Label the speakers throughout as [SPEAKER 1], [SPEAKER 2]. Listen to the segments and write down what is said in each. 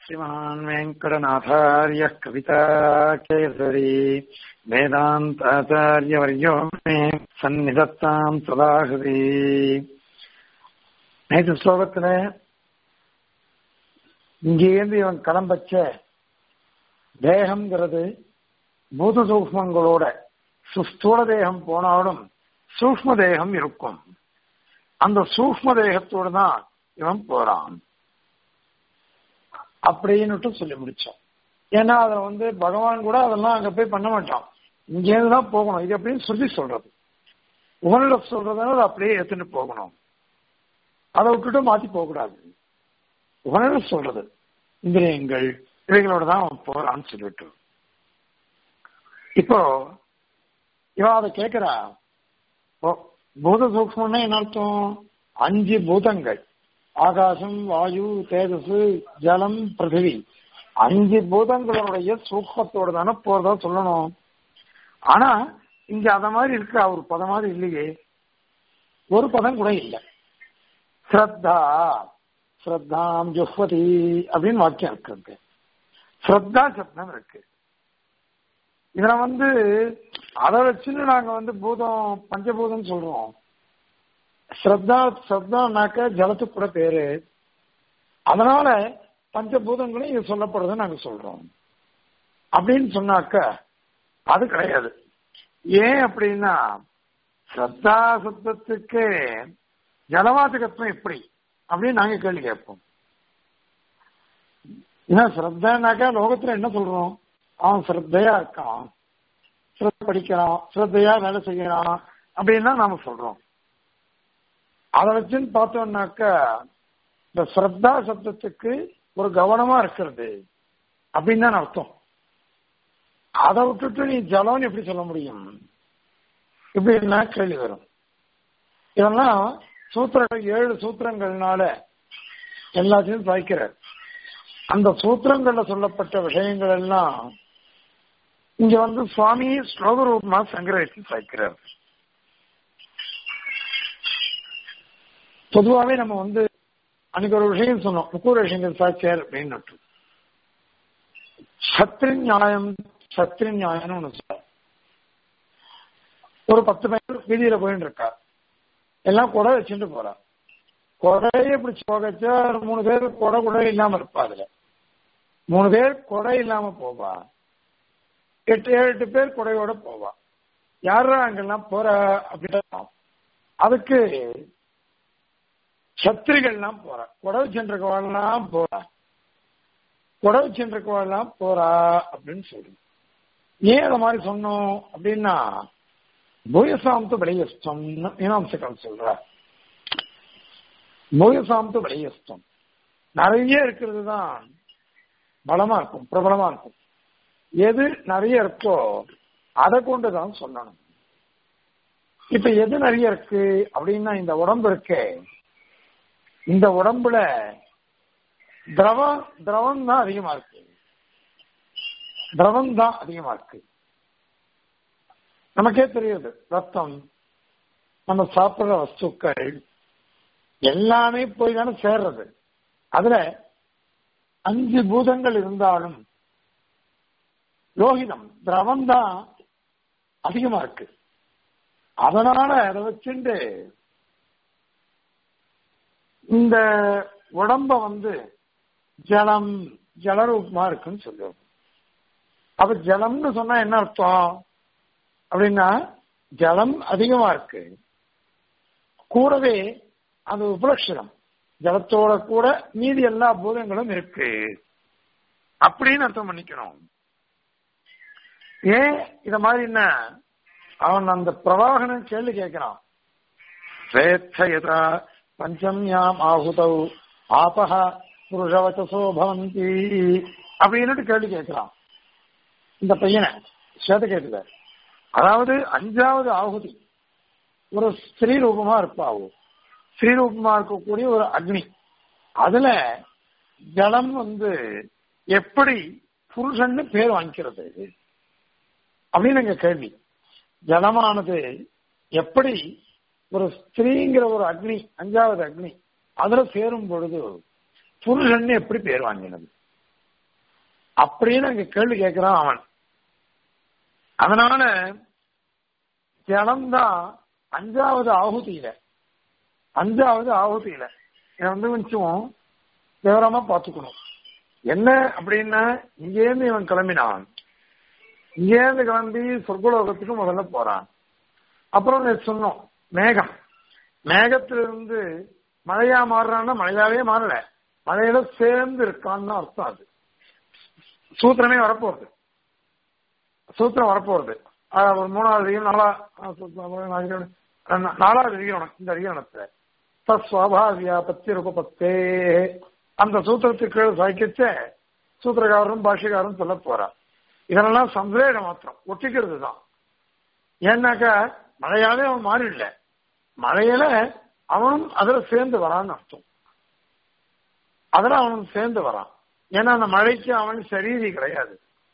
[SPEAKER 1] श्रीमान् वेङ्कटनाथार्यः कविता केसरी वेदान्ताचार्यवर्यो मे सन्निधत्ताम् सदाहृति நேற்று ஸ்லோகத்துல இங்கேருந்து இவன் கிளம்பச்ச தேகம்ங்கிறது பூத சூக்மங்களோட சுஸ்தூல தேகம் போனாலும் சூக்ம தேகம் இருக்கும் அந்த சூக்ம தேகத்தோடு தான் இவன் போறான் அப்படின்னுட்டு சொல்லி முடிச்சோம் ஏன்னா அதை வந்து பகவான் கூட அதெல்லாம் அங்க போய் பண்ண மாட்டான் இங்கேருந்து தான் போகணும் இது அப்படின்னு சொல்லி சொல்றது உகனிட சொல்றதுனால அதை அப்படியே எடுத்துட்டு போகணும் அதை விட்டுட்டு மாத்தி போக கூடாது உகனிட சொல்றது இந்திரியங்கள் இவைகளோட தான் அவன் போறான்னு சொல்லிட்டு இப்போ இவன் அதை கேட்கிறா பூத சூக்மம்னா என்ன அர்த்தம் அஞ்சு பூதங்கள் ஆகாசம் வாயு தேஜஸ் ஜலம் பிருத்திவி அஞ்சு பூதங்களுடைய சூக்மத்தோட தானே போறதா சொல்லணும் ஆனா இங்க அத மாதிரி இருக்கு ஒரு பதம் மாதிரி இல்லையே ஒரு பதம் கூட இல்லை ஸ்ரத்தா ஸ்ரத்தாம் ஜுஹ்வதி அப்படின்னு வாக்கியம் இருக்கு ஸ்ரத்தா சப்தம் இருக்கு இதுல வந்து அதை வச்சுன்னு நாங்க வந்து பூதம் பஞ்சபூதம் சொல்றோம் ஸ்ரத்தா ஸ்ரத்தானாக்க ஜலத்துக்கு கூட பேரு அதனால பஞ்சபூதங்களும் இது சொல்லப்படுறதுன்னு நாங்க சொல்றோம் அப்படின்னு சொன்னாக்க அது கிடையாது ஏன் அப்படின்னா ஸ்ரத்தா சப்தத்துக்கு ஜலவாசகத்துவம் எப்படி அப்படின்னு நாங்க கேள்வி கேட்போம் ஏன்னா ஸ்ரத்தானாக்கா லோகத்துல என்ன சொல்றோம் அவன் ஸ்ரத்தையா இருக்கான் ஸ்ரத்த படிக்கிறான் ஸ்ரத்தையா வேலை செய்யறான் அப்படின்னு தான் நாம சொல்றோம் அதை வச்சுன்னு பார்த்தோம்னாக்க இந்த ஸ்ரத்தா சப்தத்துக்கு ஒரு கவனமா இருக்கிறது அப்படின்னு தான் அர்த்தம் அதை விட்டுட்டு நீ ஜலம்னு எப்படி சொல்ல முடியும் இப்படின்னா கேள்வி வரும் இதெல்லாம் சூத்திரங்கள் ஏழு சூத்திரங்கள்னால எல்லாத்தையும் சாய்க்கிறார் அந்த சூத்திரங்கள்ல சொல்லப்பட்ட விஷயங்கள் எல்லாம் இங்க வந்து சுவாமி ஸ்லோக ரூபமா சங்கிரகிச்சு சாய்க்கிறார் பொதுவாவே நம்ம வந்து அன்னைக்கு ஒரு விஷயம் சொன்னோம் முக்கூர் விஷயங்கள் சாட்சியார் அப்படின்னு சத்ரி நியாயம் சத்ரி நியாயம்னு ஒண்ணு சொல்ல ஒரு பத்து பேர் வீதியில போயிட்டு இருக்கா எல்லாம் கொடை வச்சுட்டு போறா கொடையை பிடிச்சு போகச்சா மூணு பேர் கொடை கூட இல்லாம இருப்பா அதுல மூணு பேர் கொடை இல்லாம போவா எட்டு ஏழு எட்டு பேர் கொடையோட போவா யாரா அங்கெல்லாம் போற அப்படின்னு அதுக்கு சத்திரிகள்லாம் போறா குடவு சென்றிருக்கவாள்லாம் போறா குடவு சென்றிருக்கவாள்லாம் போறா அப்படின்னு சொல்லுங்க ஏன் அதை மாதிரி சொன்னோம் அப்படின்னா பூயசாமத்து விளையஸ்தம் மீனாம்சக்கால் சொல்ற பூயசாமத்து விளையஸ்தம் நிறைய இருக்கிறது தான் பலமா இருக்கும் பிரபலமா இருக்கும் எது நிறைய இருக்கோ அதை கொண்டு தான் சொல்லணும் இப்ப எது நிறைய இருக்கு அப்படின்னா இந்த உடம்பு இருக்கே இந்த உடம்புல திரவம் திரவம் தான் அதிகமா இருக்கு திரவம் தான் அதிகமா இருக்கு நமக்கே தெரியுது ரத்தம் நம்ம சாப்பிடுற வஸ்துக்கள் எல்லாமே போய் தானே சேர்றது அதுல அஞ்சு பூதங்கள் இருந்தாலும் லோகிதம் திரவம் தான் அதிகமா இருக்கு அதனால அதை வச்சுட்டு இந்த உடம்ப வந்து ஜலம் ஜலரூபமா இருக்குன்னு சொல்லுவோம் அப்ப ஜலம்னு சொன்னா என்ன அர்த்தம் அப்படின்னா ஜலம் அதிகமா இருக்கு கூடவே அது உபலட்சணம் ஜலத்தோட கூட மீதி எல்லா பூதங்களும் இருக்கு அப்படின்னு அர்த்தம் பண்ணிக்கணும் ஏன் இத மாதிரி என்ன அவன் அந்த பிரவாகனன் கேள்வி கேட்கிறான் ஸ்வேச்சயதா பஞ்சம்யாம் ஆகுதௌ ஆபஹ புருஷவச்சசோ பவந்தி அப்படின்னுட்டு கேள்வி கேட்கிறான் இந்த பையனை ஸ்வேத கேட்டுல அதாவது அஞ்சாவது ஆகுதி ஒரு ஸ்திரீ ரூபமா இருப்பாவோ ஸ்ரீ ரூபமா இருக்கக்கூடிய ஒரு அக்னி அதுல ஜலம் வந்து எப்படி புருஷன்னு பேர் வாங்கிக்கிறது அப்படின்னு எங்க கேள்வி ஜலமானது எப்படி ஒரு ஸ்திரீங்கிற ஒரு அக்னி அஞ்சாவது அக்னி அதுல சேரும் பொழுது புருஷன் எப்படி பேர் வாங்கினது அப்படின்னு அங்க கேள்வி கேட்கிறான் அவன் அதனால ஜலம்தான் அஞ்சாவது ஆகுதியில அஞ்சாவது ஆகுதியில இதை வந்து கொஞ்சம் விவரமா பார்த்துக்கணும் என்ன அப்படின்னா இங்கேருந்து இவன் கிளம்பினான் இங்கேருந்து கிளம்பி சொர்க்கலோகத்துக்கு முதல்ல போறான் அப்புறம் நேத்து சொன்னோம் மேகம் மேகத்திலிருந்து மழையா மாறுறான்னா மழையாவே மாறல மழையில சேர்ந்து இருக்கான்னு அர்த்தம் அது சூத்திரமே வரப்போகுது சூத்திரம் வரப்போகுது அஹ் ஒரு மூணாவது அதிகம் நாலா நாலாவது அதிகரணம் இந்த அதிகரணத்துல தஸ்வாபாவியா பத்தி ரூபத்தே அந்த சூத்திரத்துக்கு சாய்க்கச்ச சூத்திரக்காரரும் பாஷிகாரரும் சொல்ல போறா இதெல்லாம் சந்தேக மாத்திரம் ஒட்டிக்கிறது தான் ஏன்னாக்கா மழையாவே அவன் மாறிடல மழையில அவனும் அதுல சேர்ந்து வரான்னு அர்த்தம் அதுல அவனும் சேர்ந்து வரான் ஏன்னா அந்த மழைக்கு அவன் சரீரி கிடையாது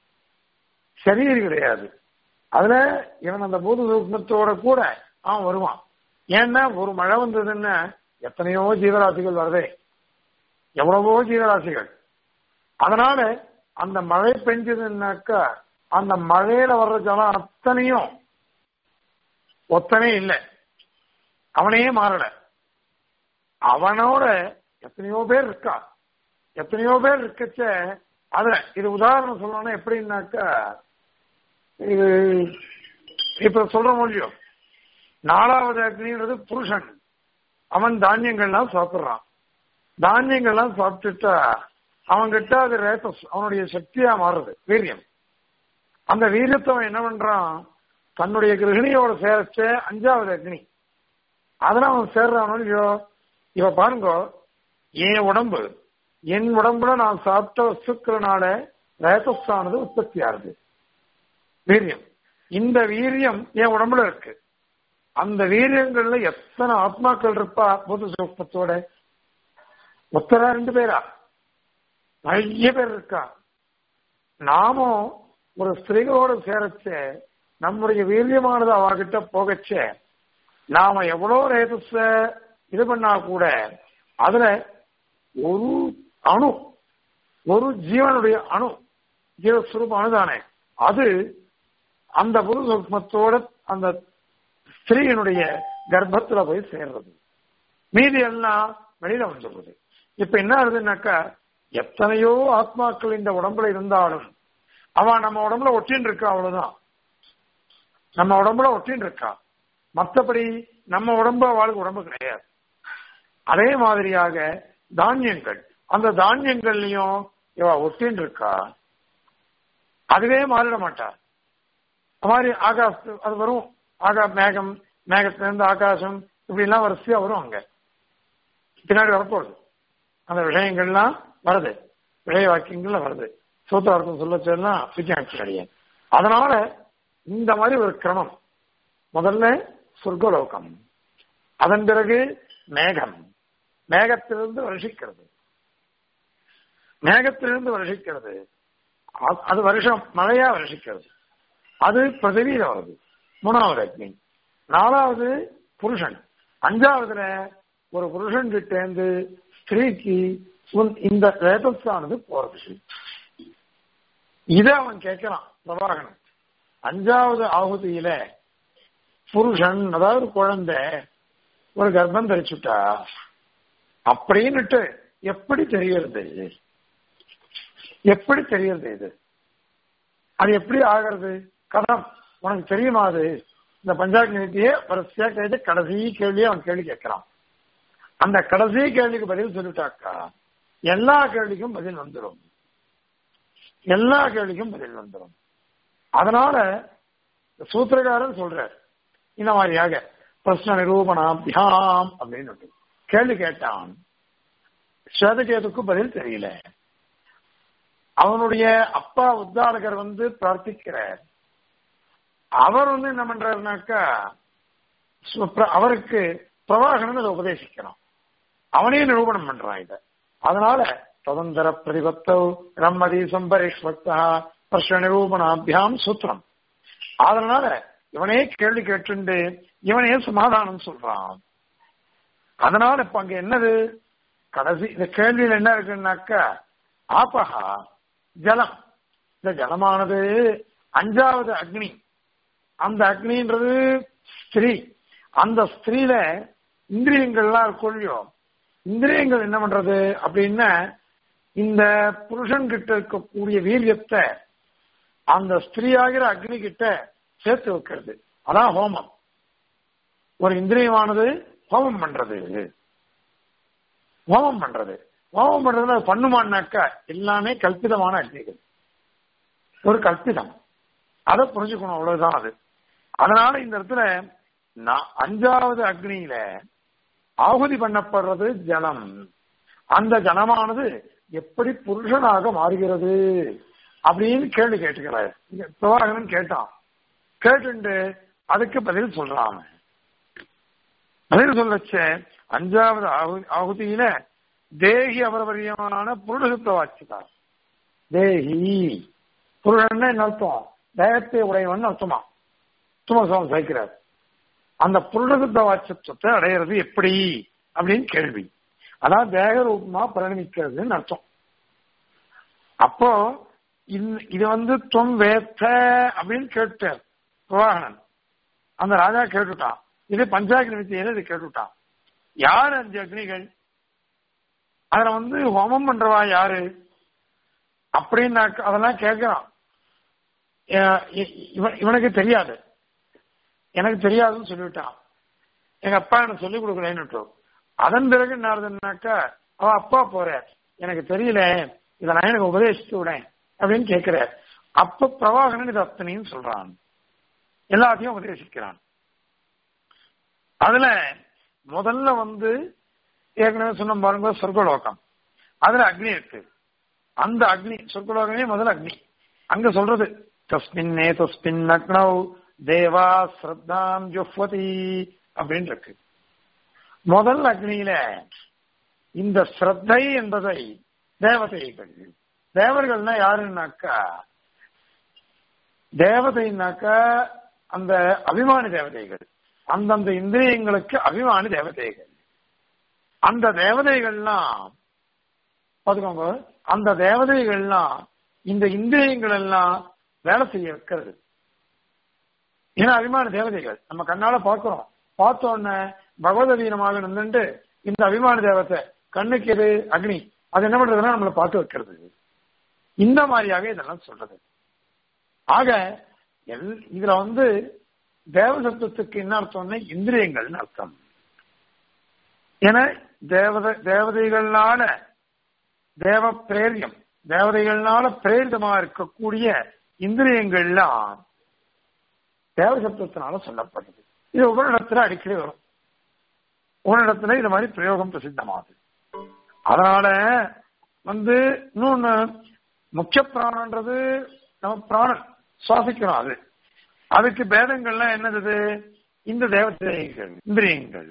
[SPEAKER 1] சரீரி கிடையாது அதுல இவன் அந்த பூத சூக்மத்தோட கூட அவன் வருவான் ஏன்னா ஒரு மழை வந்ததுன்னா எத்தனையோ ஜீவராசிகள் வருதே எவ்வளவோ ஜீவராசிகள் அதனால அந்த மழை பெஞ்சதுன்னாக்கா அந்த மழையில வர்ற ஜலம் அத்தனையும் ஒத்தனே இல்லை அவனே மாறல அவனோட எத்தனையோ பேர் இருக்கா எத்தனையோ பேர் இருக்கச்ச அதுல இது உதாரணம் சொல்லணும்னா எப்படின்னாக்கா இது இப்ப சொல்ற மொழியும் நாலாவது அக்னின்றது புருஷன் அவன் தானியங்கள்லாம் சாப்பிடுறான் தானியங்கள்லாம் சாப்பிட்டுட்டா அவன்கிட்ட அது ரேத்தஸ் அவனுடைய சக்தியா மாறுது வீரியம் அந்த வீரியத்தை அவன் என்ன பண்றான் தன்னுடைய கிரகிணியோட சேரச்ச அஞ்சாவது அக்னி அதுல அவன் சேர்றானோ இல்லையோ இவ பாருங்க என் உடம்பு என் உடம்புல நான் சாப்பிட்ட வஸ்துக்களனால ரேத்தஸானது உற்பத்தி ஆகுது வீரியம் இந்த வீரியம் என் உடம்புல இருக்கு அந்த வீரியங்கள்ல எத்தனை ஆத்மாக்கள் இருப்பா பூத சூக்மத்தோட ஒத்தரா ரெண்டு பேரா நிறைய பேர் இருக்கா நாமும் ஒரு ஸ்திரீகளோட சேரச்ச நம்முடைய வீரியமானது அவகிட்ட போகச்ச நாம எவ்வளவு ரேதஸ இது பண்ணா கூட அதுல ஒரு அணு ஒரு ஜீவனுடைய அணு ஜீவஸ்வரூபம் அணுதானே அது அந்த புது சூக்மத்தோட அந்த ஸ்திரீயினுடைய கர்ப்பத்துல போய் சேர்றது மீதி எல்லாம் வெளியில வந்துடுறது இப்ப என்ன ஆகுதுன்னாக்கா எத்தனையோ ஆத்மாக்கள் இந்த உடம்புல இருந்தாலும் அவன் நம்ம உடம்புல ஒட்டின்னு இருக்கா அவ்வளவுதான் நம்ம உடம்புல ஒட்டின்னு இருக்கா மற்றபடி நம்ம உடம்பு அவளுக்கு உடம்பு கிடையாது அதே மாதிரியாக தானியங்கள் அந்த தானியங்கள்லயும் இவ ஒட்டின்னு இருக்கா அதுவே மாறிட மாட்டா மாதிரி ஆகாச அது வரும் ஆகா மேகம் மேகத்திலிருந்து ஆகாசம் இப்படி எல்லாம் வரிசையா வரும் அங்க பின்னாடி வரப்போகுது அந்த விஷயங்கள்லாம் வருது விஷய வாக்கியங்கள்ல வருது சூத்திரார்த்தம் சொல்ல சொல்லலாம் விஜயாட்சி கிடையாது அதனால இந்த மாதிரி ஒரு கிரமம் முதல்ல சொர்க்கலோகம் அதன் பிறகு மேகம் மேகத்திலிருந்து வருஷிக்கிறது மேகத்திலிருந்து வருஷிக்கிறது அது வருஷம் மழையா வருஷிக்கிறது அது பிரதிவியில வருது மூணாவது அக்னி நாலாவது புருஷன் அஞ்சாவதுல ஒரு புருஷன் கிட்ட இருந்து ஸ்திரீக்கு இந்த ரேதஸானது போறது இத அவன் கேட்கிறான் பிரபாகரன் அஞ்சாவது ஆகுதியில புருஷன் அதாவது குழந்தை ஒரு கர்ப்பம் தரிச்சுட்டா அப்படின்னுட்டு எப்படி தெரியறது எப்படி தெரியறது இது அது எப்படி ஆகிறது கதம் உனக்கு தெரியுமா அது இந்த பஞ்சாயத்து நிதியை வரிசையா கேட்டு கடைசி கேள்வியை அவன் கேள்வி கேட்கிறான் அந்த கடைசி கேள்விக்கு பதில் சொல்லிட்டாக்கா எல்லா கேள்விக்கும் பதில் வந்துடும் எல்லா கேள்விக்கும் பதில் வந்துடும் அதனால சூத்திரக்காரன் சொல்றார் இந்த மாதிரியாக பிரச்சனை நிரூபணாபியாம் அப்படின்னு கேள்வி கேட்டான் ஸ்வேதகேதுக்கு பதில் தெரியல அவனுடைய அப்பா உத்தாரகர் வந்து பிரார்த்திக்கிறார் அவர் வந்து என்ன பண்றாருனாக்கா அவருக்கு பிரவாகனன் அதை உபதேசிக்கிறான் அவனே நிரூபணம் பண்றான் இத அதனால சுதந்திர பிரதிபத்தோ ரம்மதி சம்பரிஷ்வக்தா பிரஷ்ன நிரூபணாபியாம் சூத்திரம் அதனால இவனே கேள்வி கேட்டுண்டு இவனே சமாதானம் சொல்றான் அதனால இப்ப அங்க என்னது கடைசி இந்த கேள்வியில் என்ன இருக்குன்னாக்கா ஆபகா ஜலம் இந்த ஜலமானது அஞ்சாவது அக்னி அந்த அக்னின்றது ஸ்திரீ அந்த ஸ்திரீல இந்திரியங்கள்லாம் இருக்கும் இல்லையோ இந்திரியங்கள் என்ன பண்றது அப்படின்னா இந்த புருஷன் கிட்ட இருக்கக்கூடிய வீரியத்தை அந்த ஸ்திரீயாகிற அக்னி கிட்ட சேர்த்து வைக்கிறது அதான் ஹோமம் ஒரு இந்திரியமானது ஹோமம் பண்றது ஹோமம் பண்றது ஹோமம் பண்றதுல அது பண்ணுமான்னாக்கா எல்லாமே கல்பிதமான அக்னிகள் ஒரு கல்பிதம் அதை புரிஞ்சுக்கணும் அவ்வளவுதான் அது அதனால இந்த இடத்துல நான் அஞ்சாவது அக்னியில ஆகுதி பண்ணப்படுறது ஜலம் அந்த ஜலமானது எப்படி புருஷனாக மாறுகிறது அப்படின்னு கேள்வி கேட்டுக்கிறார் இங்க பிரபாகரன் கேட்டான் கேட்டுண்டு அதுக்கு பதில் சொல்றான் அவன். பதில் சொல்லச்ச அஞ்சாவது ஆகு- ஆகுதியில தேகி அபரபரியமான புருஷத்துவ வாச்சிதார் தேகி புருஷன் என்ன அர்த்தம் தேகத்தை உடையவன் அர்த்தமா சுமசுவாமி சேர்க்கிறார் அந்த புருஷசுத்த வாட்சத்துவத்தை அடையிறது எப்படி அப்படின்னு கேள்வி அதான் தேக ரூபமா பரிணமிக்கிறதுன்னு அர்த்தம் அப்போ இந்த- இது வந்து தொம் வேத்த அப்படின்னு கேட்டார் பிரவாகனன் அந்த ராஜா கேட்டுட்டான் இது பஞ்சாக்னி வித்தியில இது கேட்டுட்டான் யார் அஞ்சு அக்னிகள் அதுல வந்து ஹோமம் பண்றவா யாரு அப்படின்னு அதெல்லாம் கேட்கிறான் அஹ் இ- இவன் இவனுக்கு தெரியாது எனக்கு தெரியாதுன்னு சொல்லிவிட்டான் எங்க அப்பா எனக்கு சொல்லிக் கொடுக்கலன்னு அதன் பிறகு என்ன ஆகுதுன்னாக்கா அவன் அப்பா போற எனக்கு தெரியல இதெல்லாம் எனக்கு உபதேசித்து விடேன் அப்படின்னு கேட்கிறார் அப்ப பிரவாகனன் இது அத்தனையும் சொல்றான் எல்லாத்தையும் உபதேசிக்கிறான் அதுல முதல்ல வந்து ஏற்கனவே சொன்ன பாருங்க சொர்க்கலோகம் அதுல அக்னி இருக்கு அந்த அக்னி சொர்க்கலோகமே முதல் அக்னி அங்க சொல்றது தஸ்மின்னே தஸ்மின் அக்னௌ தேவா ஸ்ரத்தாம் ஜுஹ்வதி அப்படின்னு இருக்கு முதல் அக்னியில இந்த ஸ்ரத்தை என்பதை தேவதைகள் தேவர்கள்னா யாருன்னாக்கா தேவதைனாக்கா அந்த அபிமானி தேவதைகள் அந்தந்த இந்திரியங்களுக்கு அபிமானி தேவதைகள் அந்த தேவதைகள்லாம் பாத்துக்கோங்க அந்த தேவதைகள்லாம் இந்த இந்திரியங்கள் எல்லாம் வேலை செய்ய வைக்கிறது ஏன்னா அபிமான தேவதைகள் நம்ம கண்ணால பார்க்கிறோம் பார்த்த உடனே பகவதீனமாக நின்றுட்டு இந்த அபிமான தேவத்தை கண்ணுக்கு எது அக்னி அது என்ன பண்றதுன்னா நம்மளை பார்த்து வைக்கிறது இந்த மாதிரியாக இதெல்லாம் சொல்றது ஆக எல் இதுல வந்து தேவசத்துவத்துக்கு என்ன அர்த்தம்னா இந்திரியங்கள்னு அர்த்தம் ஏன்னா தேவத தேவதைகள்னால தேவ பிரேரியம் தேவதைகள்னால பிரேரிதமா இருக்கக்கூடிய இந்திரியங்கள்லாம் தேவசத்துவத்தினால சொல்லப்படுது இது உபரிடத்துல அடிக்கடி வரும் உபரிடத்துல இது மாதிரி பிரயோகம் பிரசித்தமாகுது அதனால வந்து இன்னொன்னு முக்கிய பிராணன்றது நம்ம பிராணன் சுவாசிக்கிறோம் அது அதுக்கு பேதங்கள்லாம் என்னது இந்த தேவதைகள் இந்திரியங்கள்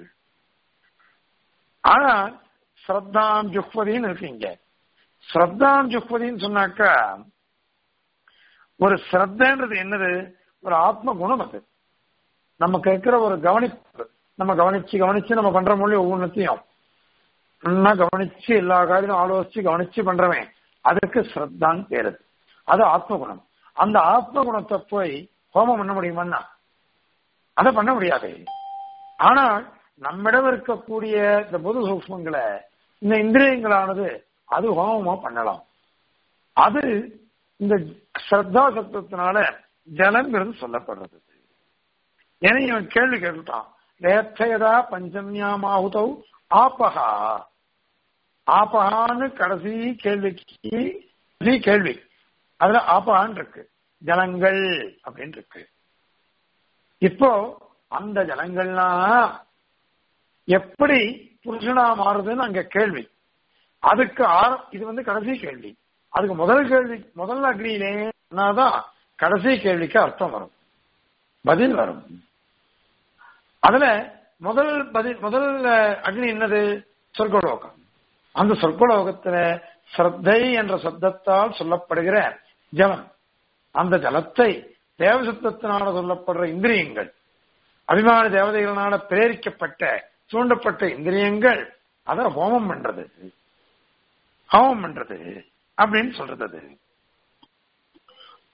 [SPEAKER 1] ஆனா ஸ்ரத்தாம் ஜுஹ்வதின்னு இருக்கீங்க ஸ்ரத்தாம் ஜுஹ்வதின்னு சொன்னாக்கா ஒரு ஸ்ரத்தன்றது என்னது ஒரு ஆத்ம குணம் அது நம்ம கேட்கிற ஒரு கவனிப்பு நம்ம கவனிச்சு கவனிச்சு நம்ம பண்ற மொழி ஒவ்வொன்றத்தையும் நல்லா கவனிச்சு எல்லா காரியமும் ஆலோசிச்சு கவனிச்சு பண்றவன் அதுக்கு ஸ்ரத்தான்னு பேரு அது ஆத்ம குணம் அந்த ஆத்ம குணத்தை போய் ஹோமம் பண்ண முடியுமான்னா அதை பண்ண முடியாது ஆனால் நம்மிடம் இருக்கக்கூடிய இந்த பொது சூக்மங்களை இந்த இந்திரியங்களானது அது ஹோமமா பண்ணலாம் அது இந்த ஸ்ரத்தா சத்துவத்தினால ஜலங்கிறது சொல்லப்படுறது ஏன்னா இவன் கேள்வி கேட்டுட்டான் ரேத்தயதா பஞ்சமியாம் ஆகுதௌ ஆப்பகா ஆப்பகான்னு கடைசி கேள்விக்கு கடைசி கேள்வி அதுல ஆப்பகான் இருக்கு ஜலங்கள் அப்படின்னு இருக்கு இப்போ அந்த ஜலங்கள்லாம் எப்படி புருஷனா மாறுதுன்னு அங்க கேள்வி அதுக்கு ஆர இது வந்து கடைசி கேள்வி அதுக்கு முதல் கேள்வி முதல் அக்னியிலே தான் கடைசி கேள்விக்கு அர்த்தம் வரும் பதில் வரும் அதுல முதல் பதில் முதல் அக்னி என்னது சொர்க்கலோகம் அந்த சொர்க்கலோகத்துல ஸ்ரத்தை என்ற சப்தத்தால் சொல்லப்படுகிற ஜலம் அந்த ஜலத்தை தேவசப்தத்தினால சொல்லப்படுற இந்திரியங்கள் அபிமான தேவதைகளால பிரேரிக்கப்பட்ட தூண்டப்பட்ட இந்திரியங்கள் அத ஹோமம் பண்றது ஹோமம் பண்றது அப்படின்னு சொல்றது அது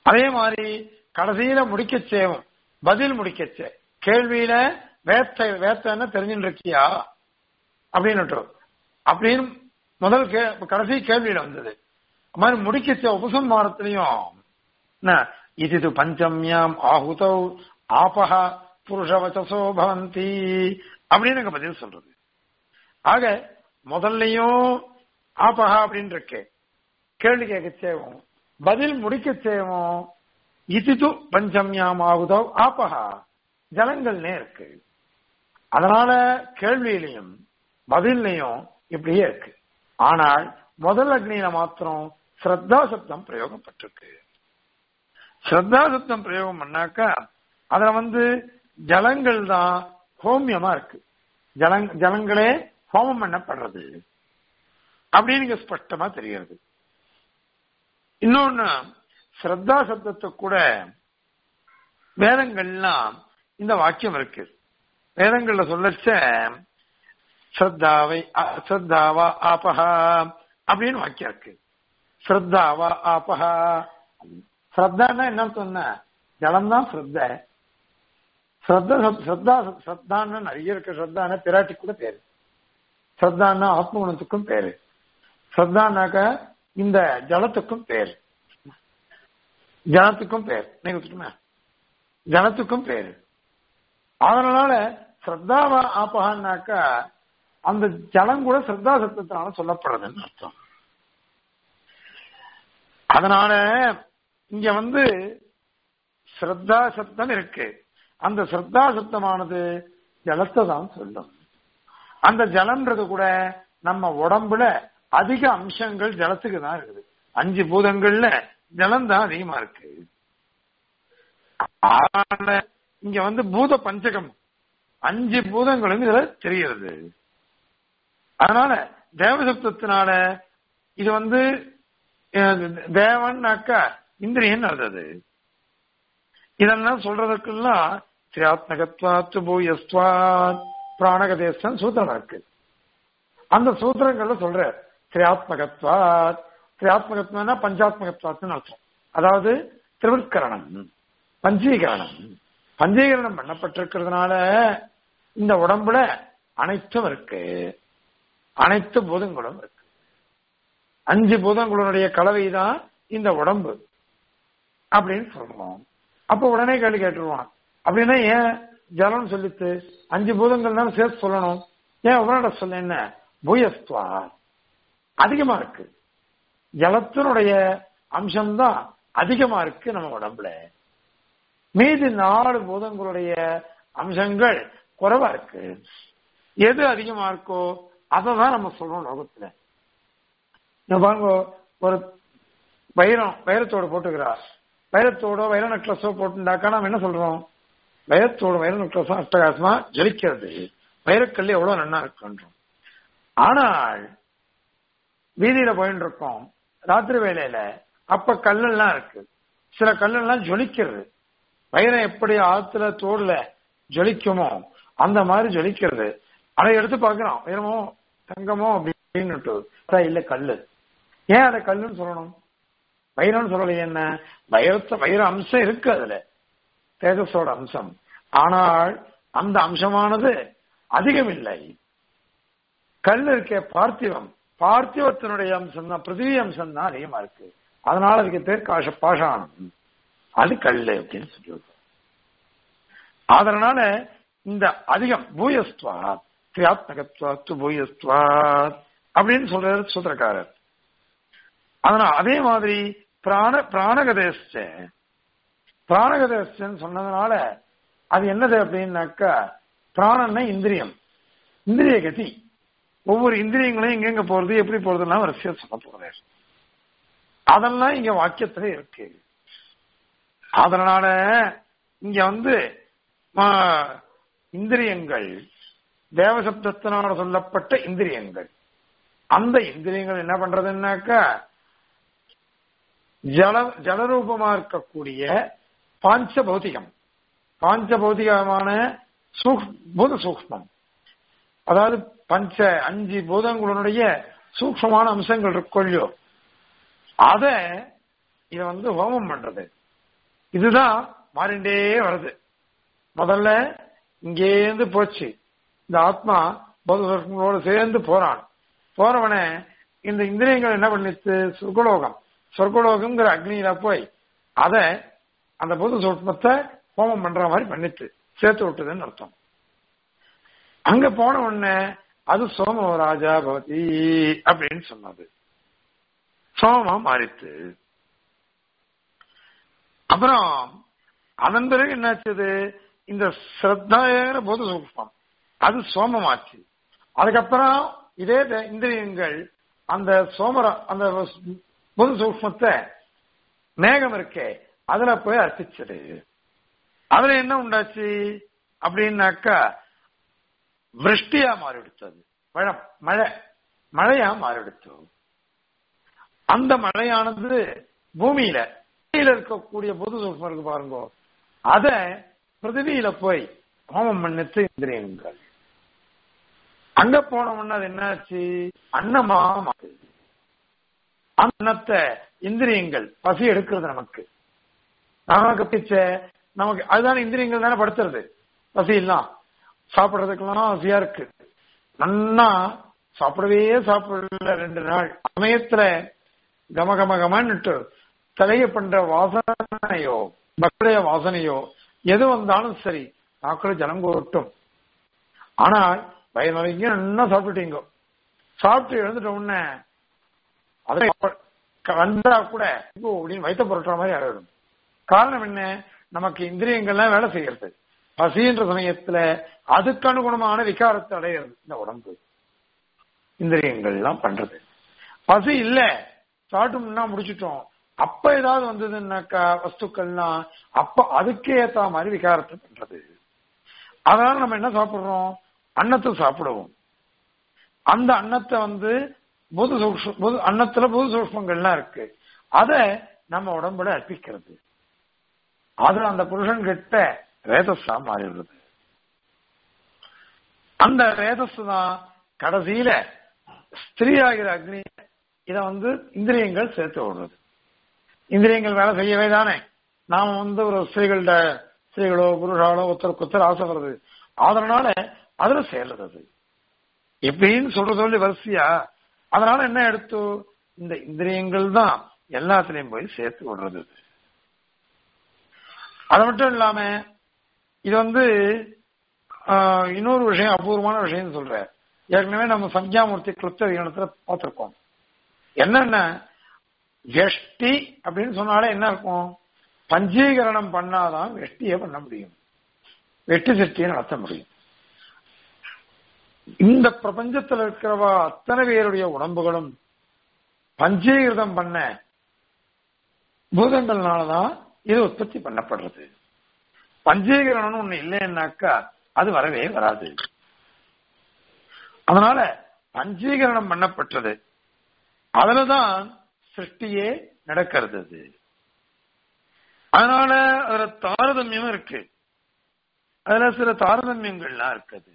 [SPEAKER 1] அதே மாதிரி கடைசியில முடிக்க செய்வோம் பதில் முடிக்கச்சே கேள்வியில வேத்த வேத்தன்னு தெரிஞ்சுட்டு இருக்கியா அப்படின்னு அப்படின்னு முதல் கே கடைசி கேள்வியில வந்தது அது மாதிரி முடிக்கச்ச உபசம்மாரத்திலையும் என்ன, இது பஞ்சம்யாம் ஆகுதௌ ஆபஹ புருஷவச்சசோ பவந்தி அப்படின்னு எனக்கு பதில் சொல்றது ஆக முதல்லையும் ஆபஹா அப்படின்னு இருக்கு கேள்வி கேட்க செய்வோம் பதில் முடிக்க செய்வோம் இது பஞ்சம்யாம் ஆகுதோ ஆபஹா ஜலங்கள்னே இருக்கு அதனால கேள்வியிலையும் பதிலையும் இப்படியே இருக்கு ஆனால் முதல் அக்னியில மாத்திரம் ஸ்ரத்தா சப்தம் பிரயோகப்பட்டிருக்கு ஸ்ரத்தா சப்தம் பிரயோகம் பண்ணாக்கா அதுல வந்து ஜலங்கள் தான் ஹோமியமா இருக்கு ஜலங் ஜலங்களே ஹோமம் பண்ணப்படுறது அப்படின்னு இங்க ஸ்பஷ்டமா தெரிகிறது இன்னொன்னு ஸ்ரத்தா சப்தத்தை கூட வேதங்கள்லாம் இந்த வாக்கியம் இருக்கு வேதங்கள்ல சொல்லச்ச ஸ்ரத்தாவை ஸ்ரத்தாவா ஆபஹா அப்படின்னு வாக்கியம் இருக்கு ஸ்ரத்தாவா ஆபஹா ஸ்ரத்தான்னா என்ன சொன்ன ஜலம் தான் ஸ்ரத்த ஸ்ரத்த ஸ்ரத்தா ஸ்ரத்தான்னு நிறைய இருக்கு ஸ்ரத்தான பிராட்டி கூட பேரு ஸ்ரத்தான்னா ஆத்மகுணத்துக்கும் பேரு ஸ்ரத்தானாக்க இந்த ஜலத்துக்கும் பேர் ஜலத்துக்கும் பேர் நீங்க சொல்லுங்க ஜலத்துக்கும் பேரு அதனால ஸ்ரத்தாவா ஆப்பகான்னாக்கா அந்த ஜலம் கூட ஸ்ரத்தா சத்தத்தினால சொல்லப்படுறதுன்னு அர்த்தம் அதனால இங்க வந்து ஸ்ரத்தா சத்தம் இருக்கு அந்த ஸ்ரத்தா சத்தமானது ஜலத்தை தான் சொல்லும் அந்த ஜலம்ன்றது கூட நம்ம உடம்புல அதிக அம்சங்கள் ஜலத்துக்கு தான் இருக்குது அஞ்சு பூதங்கள்ல ஜலம் தான் அதிகமா இருக்கு அதனால இங்க வந்து பூத பஞ்சகம் அஞ்சு பூதங்களும் இதுல தெரிகிறது அதனால தேவசப்தத்தினால இது வந்து அஹ், தேவன்னாக்கா இந்திரியன் நடந்தது இதெல்லாம் சொல்றதுக்கெல்லாம் திரியாத்மகத்வாத்து பூயஸ்வாத் பிராணகதேசன் சூத்திரம் இருக்கு அந்த சூத்திரங்கள்ல சொல்ற திரியாத்மகத்வாத் திரியாத்மகத்வனா பஞ்சாத்மகத்வாத்னு அர்த்தம் அதாவது திருவிற்கரணம் பஞ்சீகரணம் பஞ்சீகரணம் பண்ணப்பட்டிருக்கிறதுனால இந்த உடம்புல அனைத்தும் இருக்கு அனைத்து பூதங்களும் இருக்கு அஞ்சு பூதங்களுடைய கலவை தான் இந்த உடம்பு அப்படின்னு சொல்றோம் அப்ப உடனே கேள்வி கேட்டுருவான் அப்படின்னா ஏன் ஜலம் சொல்லித்து அஞ்சு பூதங்கள் தான் சேர்த்து சொல்லணும் ஏன் உபநாட சொல்ல என்ன பூயஸ்துவா அதிகமா இருக்கு ஜலத்தினுடைய அம்சம்தான் அதிகமா இருக்கு நம்ம உடம்புல மீதி நாலு பூதங்களுடைய அம்சங்கள் குறைவா இருக்கு எது அதிகமா இருக்கோ அதை தான் நம்ம சொல்றோம் லோகத்துல இங்க பாருங்க ஒரு வைரம் வைரத்தோடு போட்டுக்கிறார் வைரத்தோடோ வைர நெக்லஸோ போட்டுண்டாக்கா நம்ம என்ன சொல்றோம் வைரத்தோட வைர நெக்லஸும் அட்டகாசமா ஜொலிக்கிறது வைரக்கல் எவ்வளவு நன்னா இருக்குன்றோம் ஆனால் வீதியில போயிட்டு இருக்கோம் ராத்திரி வேலையில அப்ப கல்லெல்லாம் இருக்கு சில கல்லெல்லாம் ஜொலிக்கிறது வைரம் எப்படி ஆத்துல தோடுல ஜொலிக்குமோ அந்த மாதிரி ஜொலிக்கிறது அதை எடுத்து பார்க்கிறோம் வைரமோ தங்கமோ அப்படின்னு இல்ல கல்லு ஏன் அதை கல்லுன்னு சொல்லணும் வைரம்னு சொல்லலையே என்ன வைரத்த வைர அம்சம் இருக்கு அதுல தேஜஸோட அம்சம் ஆனால் அந்த அம்சமானது அதிகம் இல்லை கல் இருக்க பார்த்திவம் பார்த்திவத்தினுடைய அம்சம் தான் பிருத்திவி அம்சம் தான் அதிகமா இருக்கு அதனால அதுக்கு பேர் காஷ பாஷாணம் அது கல்லு அப்படின்னு சொல்லியிருக்கோம் அதனால இந்த அதிகம் பூயஸ்துவா கிரியாத்மகத்வாத்து பூயஸ்துவா அப்படின்னு சொல்றாரு சூத்திரக்காரர் அதனால அதே மாதிரி பிராண பிராணகதேச பிராணகதேசன்னு சொன்னதுனால அது என்னது அப்படின்னாக்கா பிராணன்னா இந்திரியம் இந்திரிய கதி ஒவ்வொரு இந்திரியங்களையும் எங்கெங்க போறது எப்படி போறதுலாம் வரிசையா சொல்ல போறாரு அதெல்லாம் இங்க வாக்கியத்துல இருக்கு அதனால இங்க வந்து ஆ, இந்திரியங்கள் தேவசப்தத்தினால சொல்லப்பட்ட இந்திரியங்கள் அந்த இந்திரியங்கள் என்ன பண்றதுன்னாக்கா ஜல ஜலரூபமா இருக்கக்கூடிய பாஞ்ச பௌதிகம் பாஞ்ச பௌதிகமான சூக்- பூத சூக்மம் அதாவது பஞ்ச அஞ்சு பூதங்களுடைய சூக்ஷமான அம்சங்கள் இருக்கொள்ளியோ அத இத வந்து ஹோமம் பண்றது இதுதான் மாறிண்டே வருது முதல்ல இங்கேருந்து போச்சு இந்த ஆத்மா போதோட சேர்ந்து போறான் போறவன இந்த இந்திரியங்கள் என்ன பண்ணிச்சு சொர்க்கலோகம் சொர்க்கலோகம்ங்கிற அக்னியில போய் அத அந்த பொது சூட்சமத்தை ஹோமம் பண்ற மாதிரி பண்ணிச்சு சேர்த்து விட்டதுன்னு அர்த்தம் அங்க போன உடனே அது சோம ராஜா பவதி அப்படின்னு சொன்னது சோமமா மாறித்து அப்புறம் அதன் பிறகு என்னாச்சது இந்த ஸ்ரத்தாயிர போது சூக்மம் அது சோமமாச்சு அதுக்கப்புறம் இதே த- இந்திரியங்கள் அந்த சோமர அந்த பொது சூக்மத்தை மேகம் இருக்கே அதுல போய் அர்ப்பிச்சது அதுல என்ன உண்டாச்சு அப்படின்னாக்கா விருஷ்டியா மாறிடுத்தது மழை மழை மழையா மாறிடுத்து அந்த மழையானது பூமியில பூமியில இருக்கக்கூடிய பொது சூக்மம் இருக்கு பாருங்க அத பிருத்திவியில போய் ஹோமம் பண்ணித்து இந்திரியங்கள் அங்க போன உடனே அது என்னாச்சு அன்னமா மாறுது அந்த அன்னத்தை இந்திரியங்கள் பசி எடுக்கிறது நமக்கு நமக்கு பிச்ச நமக்கு அதுதான் இந்திரியங்கள் தானே படுத்துறது பசி இல்லாம் சாப்பிடுறதுக்கெல்லாம் பசியா இருக்கு நன்னா சாப்பிடவே சாப்பிடல ரெண்டு நாள் சமயத்துல கம கம கமன்னுட்டு தலைய பண்ற வாசனையோ பக்டைய வாசனையோ எது வந்தாலும் சரி நாக்குல ஜலம் கோட்டும் ஆனால் வயிறு நிறைய நல்லா சாப்பிட்டுட்டீங்க சாப்பிட்டு எழுந்துட்ட உடனே அதை வந்தா கூட ஐயோ அப்படின்னு வயிற்ற புரட்டுற மாதிரி ஆயிடும் காரணம் என்ன நமக்கு இந்திரியங்கள்லாம் வேலை செய்யறது பசின்ற சமயத்துல அதுக்கு அனுகுணமான விகாரத்தை அடையிறது இந்த உடம்பு இந்திரியங்கள் எல்லாம் பண்றது பசி இல்ல சாப்பிட்டோம்னா முடிச்சிட்டோம் அப்ப ஏதாவது வந்ததுன்னாக்கா வஸ்துக்கள்லாம் அப்ப அதுக்கு ஏத்த மாதிரி விகாரத்தை பண்றது அதனால நம்ம என்ன சாப்பிடுறோம் அன்னத்தை சாப்பிடுவோம் அந்த அன்னத்தை வந்து புது சூக்ஷ்ம புது அன்னத்துல புது சூக்ஷ்மங்கள்லாம் இருக்கு அத நம்ம உடம்புல அர்ப்பிக்கிறது அது அந்த புருஷன் கிட்ட ரேதஸா மாறிடுறது அந்த ரேதஸ் தான் கடைசியில ஸ்திரீ ஆகிற அக்னி இத வந்து இந்திரியங்கள் சேர்த்து விடுறது இந்திரியங்கள் வேலை செய்யவே தானே நாம வந்து ஒரு ஸ்திரீகள்ட ஸ்திரீகளோ புருஷாலோ ஒருத்தருக்கு ஒருத்தர் ஆசை வருது அதனால அதுல சேர்றது அது எப்படின்னு சொல்ற சொல்லி வரிசையா அதனால என்ன எடுத்து இந்த இந்திரியங்கள் தான் எல்லாத்துலயும் போய் சேர்த்து விடுறது இது. அது மட்டும் இல்லாம இது வந்து ஆஹ், இன்னொரு விஷயம் அபூர்வமான விஷயம் சொல்றேன் ஏற்கனவே நம்ம சம்யாமூர்த்தி கிருத்த விகரணத்துல பார்த்திருக்கோம் என்னன்னா வெஷ்டி அப்படின்னு சொன்னாலே என்ன இருக்கும் பஞ்சீகரணம் பண்ணாதான் வெஷ்டியை பண்ண முடியும் வெட்டி சட்டியை நடத்த முடியும் இந்த பிரபஞ்சத்துல இருக்கிறவா அத்தனை பேருடைய உடம்புகளும் பஞ்சீகிருதம் பண்ண பூதங்கள்னாலதான் இது உற்பத்தி பண்ணப்படுறது பஞ்சீகரணம்னு ஒண்ணு இல்லைன்னாக்கா அது வரவே வராது அதனால பஞ்சீகரணம் பண்ணப்பட்டது அதுலதான் சிருஷ்டியே நடக்கிறது அது அதனால அதுல தாரதமியம் இருக்கு அதுல சில தாரதமியங்கள்லாம் இருக்குது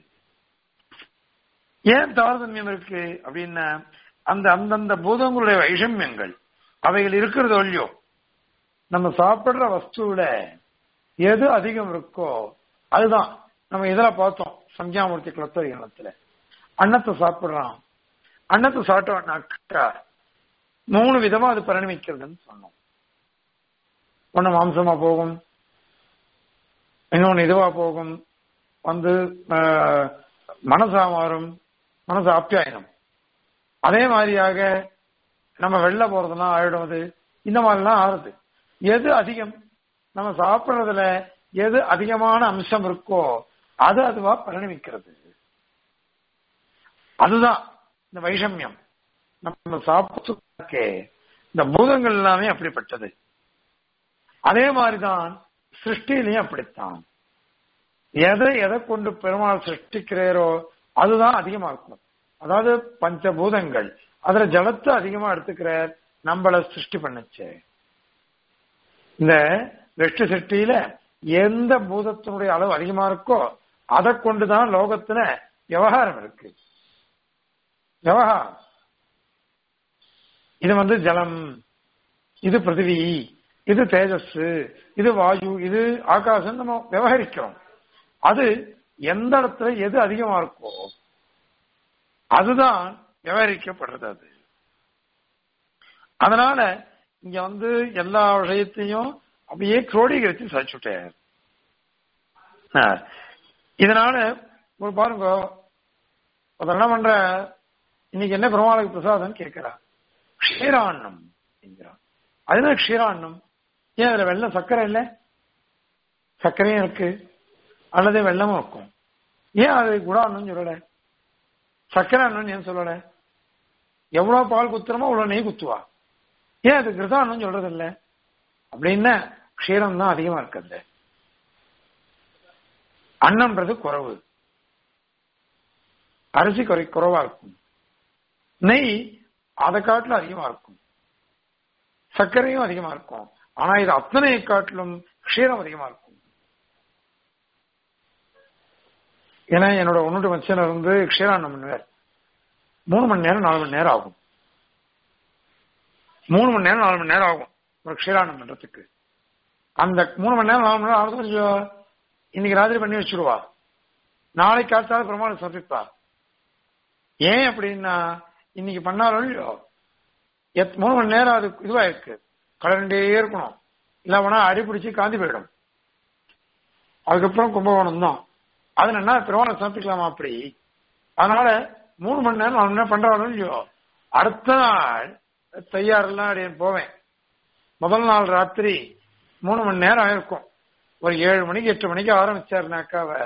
[SPEAKER 1] ஏன் தாரதமியம் இருக்கு அப்படின்னா அந்த அந்தந்த பூதங்களுடைய வைஷமியங்கள் அவைகள் இருக்கிறதோ இல்லையோ நம்ம சாப்பிடுற வஸ்துவில எது அதிகம் இருக்கோ அதுதான் நம்ம இதுல பார்த்தோம் சந்தியாமூர்த்தி குலத்தரிகணத்துல அன்னத்தை சாப்பிடுறான் அன்னத்தை சாப்பிட்டோம்னாக்கா மூணு விதமா அது பரிணமிக்கிறதுன்னு சொன்னோம் ஒண்ணு மாம்சமா போகும் இன்னொன்னு இதுவா போகும் வந்து ஆஹ், மனசா மாறும் மனசு ஆப்யாயனம் அதே மாதிரியாக நம்ம வெளில போறதுனா ஆயிடும் அது இந்த மாதிரிலாம் ஆறுது எது அதிகம் நம்ம சாப்பிடுறதுல எது அதிகமான அம்சம் இருக்கோ அது அதுவா பரிணமிக்கிறது அதுதான் இந்த வைஷமியம் நம்ம சாப்பிட்டு இந்த பூதங்கள் எல்லாமே அப்படிப்பட்டது அதே மாதிரிதான் சிருஷ்டிலையும் அப்படித்தான் எதை எதை கொண்டு பெருமாள் சிருஷ்டிக்கிறாரோ அதுதான் அதிகமா இருக்கும் அதாவது பஞ்சபூதங்கள் அதுல ஜலத்தை அதிகமா எடுத்துக்கிறார் நம்மள சிருஷ்டி பண்ணுச்சு இந்த வெஷ்டி சிருஷ்டியில எந்த பூதத்தினுடைய அளவு அதிகமா இருக்கோ அதை கொண்டுதான் லோகத்துல விவகாரம் இருக்கு விவகாரம் இது வந்து ஜலம் இது பிருத்திவி இது தேஜஸ் இது வாயு இது ஆகாசம் நம்ம விவகரிக்கிறோம் அது எந்த இடத்துல எது அதிகமா இருக்கோ அதுதான் விவகரிக்கப்படுறது அது அதனால இங்க வந்து எல்லா விஷயத்தையும் அப்படியே குரோடீகரித்து சாதிச்சுட்டார் இதனால ஒரு பாருங்க ஒருத்தர் என்ன பண்ற இன்னைக்கு என்ன பெருமாளுக்கு பிரசாதம் கேட்கிறா க்ஷீராண்ணம் என்கிறான் அதுதான் க்ஷீராண்ணம் ஏன் அதுல வெள்ளம் சர்க்கரை இல்லை சர்க்கரையும் இருக்கு அல்லது வெள்ளமும் இருக்கும் ஏன் அது குடாண்ணம் சொல்லல சர்க்கரை அண்ணன் ஏன் சொல்லல எவ்வளவு பால் குத்துறமோ அவ்வளவு நெய் குத்துவா ஏன் அது கிருதாண்ணம் சொல்றது இல்ல அப்படின்னா க்ஷீரம் தான் அதிகமா இருக்குது அன்னம்ன்றது குறவு அரிசி குறை குறைவா இருக்கும் நெய் அதை காட்டிலும் அதிகமா இருக்கும் சர்க்கரையும் அதிகமா இருக்கும் ஆனா இது அத்தனை காட்டிலும் க்ஷீரம் அதிகமா இருக்கும் ஏன்னா என்னோட ஒன்னோட மச்சனர் வந்து க்ஷீராண்ணம் பண்ணுவார் மூணு மணி நேரம் நாலு மணி நேரம் ஆகும் மூணு மணி நேரம் நாலு மணி நேரம் ஆகும் ஒரு க்ஷீராண்ணம் பண்றதுக்கு அந்த மூணு மணி நேரம் நாலு மணி நேரம் ஆகுது இன்னைக்கு ராத்திரி பண்ணி வச்சுடுவா நாளைக்கு காத்தாலும் பெருமாள் சமர்ப்பிப்பா ஏன் அப்படின்னா இன்னைக்கு பண்ணாலும் இல்லையோ எத் மூணு மணி நேரம் அது இதுவா இருக்கு கலண்டே இருக்கணும் இல்ல வேணா அடி பிடிச்சி காந்தி போயிடும் அதுக்கப்புறம் கும்பகோணம் தான் அது என்ன பெருமாளை சமர்ப்பிக்கலாமா அப்படி அதனால மூணு மணி நேரம் நாலு மணி நேரம் பண்றாலும் இல்லையோ அடுத்த நாள் தையாரெல்லாம் அப்படின்னு போவேன் முதல் நாள் ராத்திரி மூணு மணி நேரம் ஆயிருக்கும் ஒரு ஏழு மணிக்கு எட்டு மணிக்கு ஆரம்பிச்சாருனாக்கா வேற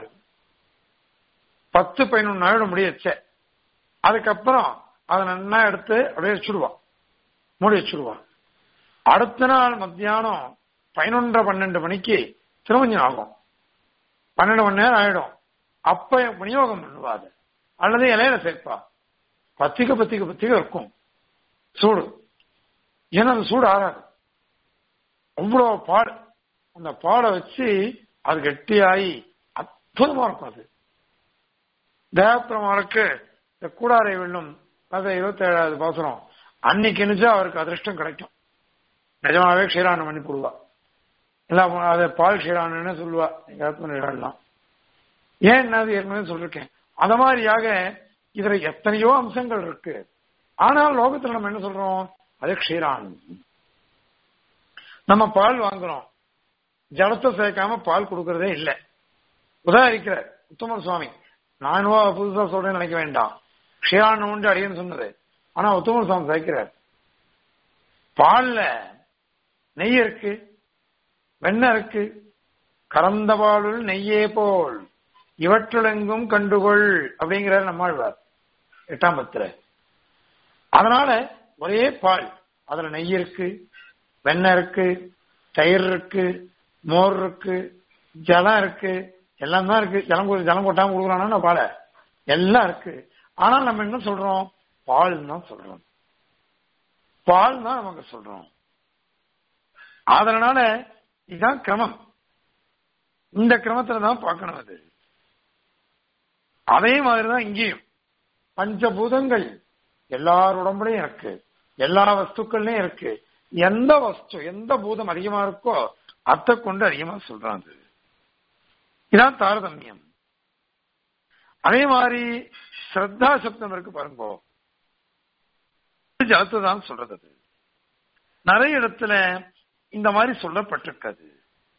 [SPEAKER 1] பத்து பதினொன்று நாள் முடியச்ச அதுக்கப்புறம் அதை நன்னா எடுத்து அப்படியே வச்சுடுவான் மூடி வச்சுடுவான் அடுத்த நாள் மத்தியானம் பதினொன்றரை பன்னெண்டு மணிக்கு திருமஞ்சம் ஆகும் பன்னெண்டு மணி நேரம் ஆயிடும் அப்ப விநியோகம் பண்ணுவா அது அல்லது இலையில சேர்ப்பா பத்திக்க பத்திக்க பத்திக்க இருக்கும் சூடு ஏன்னா அந்த சூடு ஆறாது அவ்வளவு பால் அந்த பாலை வச்சு அது கெட்டியாகி அற்புதமா இருக்கும் அது தேவப்பெருமாளுக்கு இந்த கூடாரை வெள்ளும் அது இருபத்தி ஏழாவது பாசனம் அன்னைக்கு நினைச்சா அவருக்கு அதிர்ஷ்டம் கிடைக்கும் நிஜமாவே க்ஷீரானம் பண்ணி போடுவா இல்ல அதை பால் க்ஷீரானன்னு சொல்லுவா எங்க ஆத்மனிடலாம் ஏன் என்ன அது ஏற்கனவே சொல்லிருக்கேன் அந்த மாதிரியாக இதுல எத்தனையோ அம்சங்கள் இருக்கு ஆனால் லோகத்துல நம்ம என்ன சொல்றோம் அது க்ஷீரானம் நம்ம பால் வாங்குறோம் ஜலத்தை சேர்க்காம பால் கொடுக்கறதே இல்லை உதாரிக்கிறார் உத்தமர் சுவாமி நானுவா புதுசா சொல்றேன்னு நினைக்க வேண்டாம் க்ஷீரானம் உண்டு அடியன்னு சொன்னது ஆனா உத்தமர் சுவாமி சேர்க்கிறார் பால்ல நெய் இருக்கு வெண்ணெய் இருக்கு கறந்த பாலுள் நெய்யே போல் இவற்றுளெங்கும் கண்டுகொள் அப்படிங்கிறார் நம்மாழ்வார் எட்டாம் பத்துல அதனால ஒரே பால் அதுல நெய் இருக்கு வெண்ணெய் இருக்கு தயிர் இருக்கு மோர் இருக்கு ஜலம் இருக்கு எல்லாம் தான் இருக்கு ஜலம் ஜலம் கொட்டாம கொடுக்குறானா பாலை எல்லாம் இருக்கு ஆனால் நம்ம என்ன சொல்றோம் பால் தான் சொல்றோம் பால் தான் நமக்கு சொல்றோம் அதனால இதுதான் கிரமம் இந்த கிரமத்துல தான் பார்க்கணும் அது அதே மாதிரிதான் இங்கேயும் பஞ்சபூதங்கள் எல்லார் உடம்புலையும் இருக்கு எல்லா வஸ்துக்கள்லயும் இருக்கு எந்த வஸ்து எந்த பூதம் அதிகமா இருக்கோ அத்தை கொண்டு அதிகமா சொல்றாங்க இதான் தாரதமியம் அதே மாதிரி ஸ்ரத்தா சப்தம் இருக்கு பாருங்க ஜலத்தை தான் சொல்றது அது நிறைய இடத்துல இந்த மாதிரி சொல்லப்பட்டிருக்காது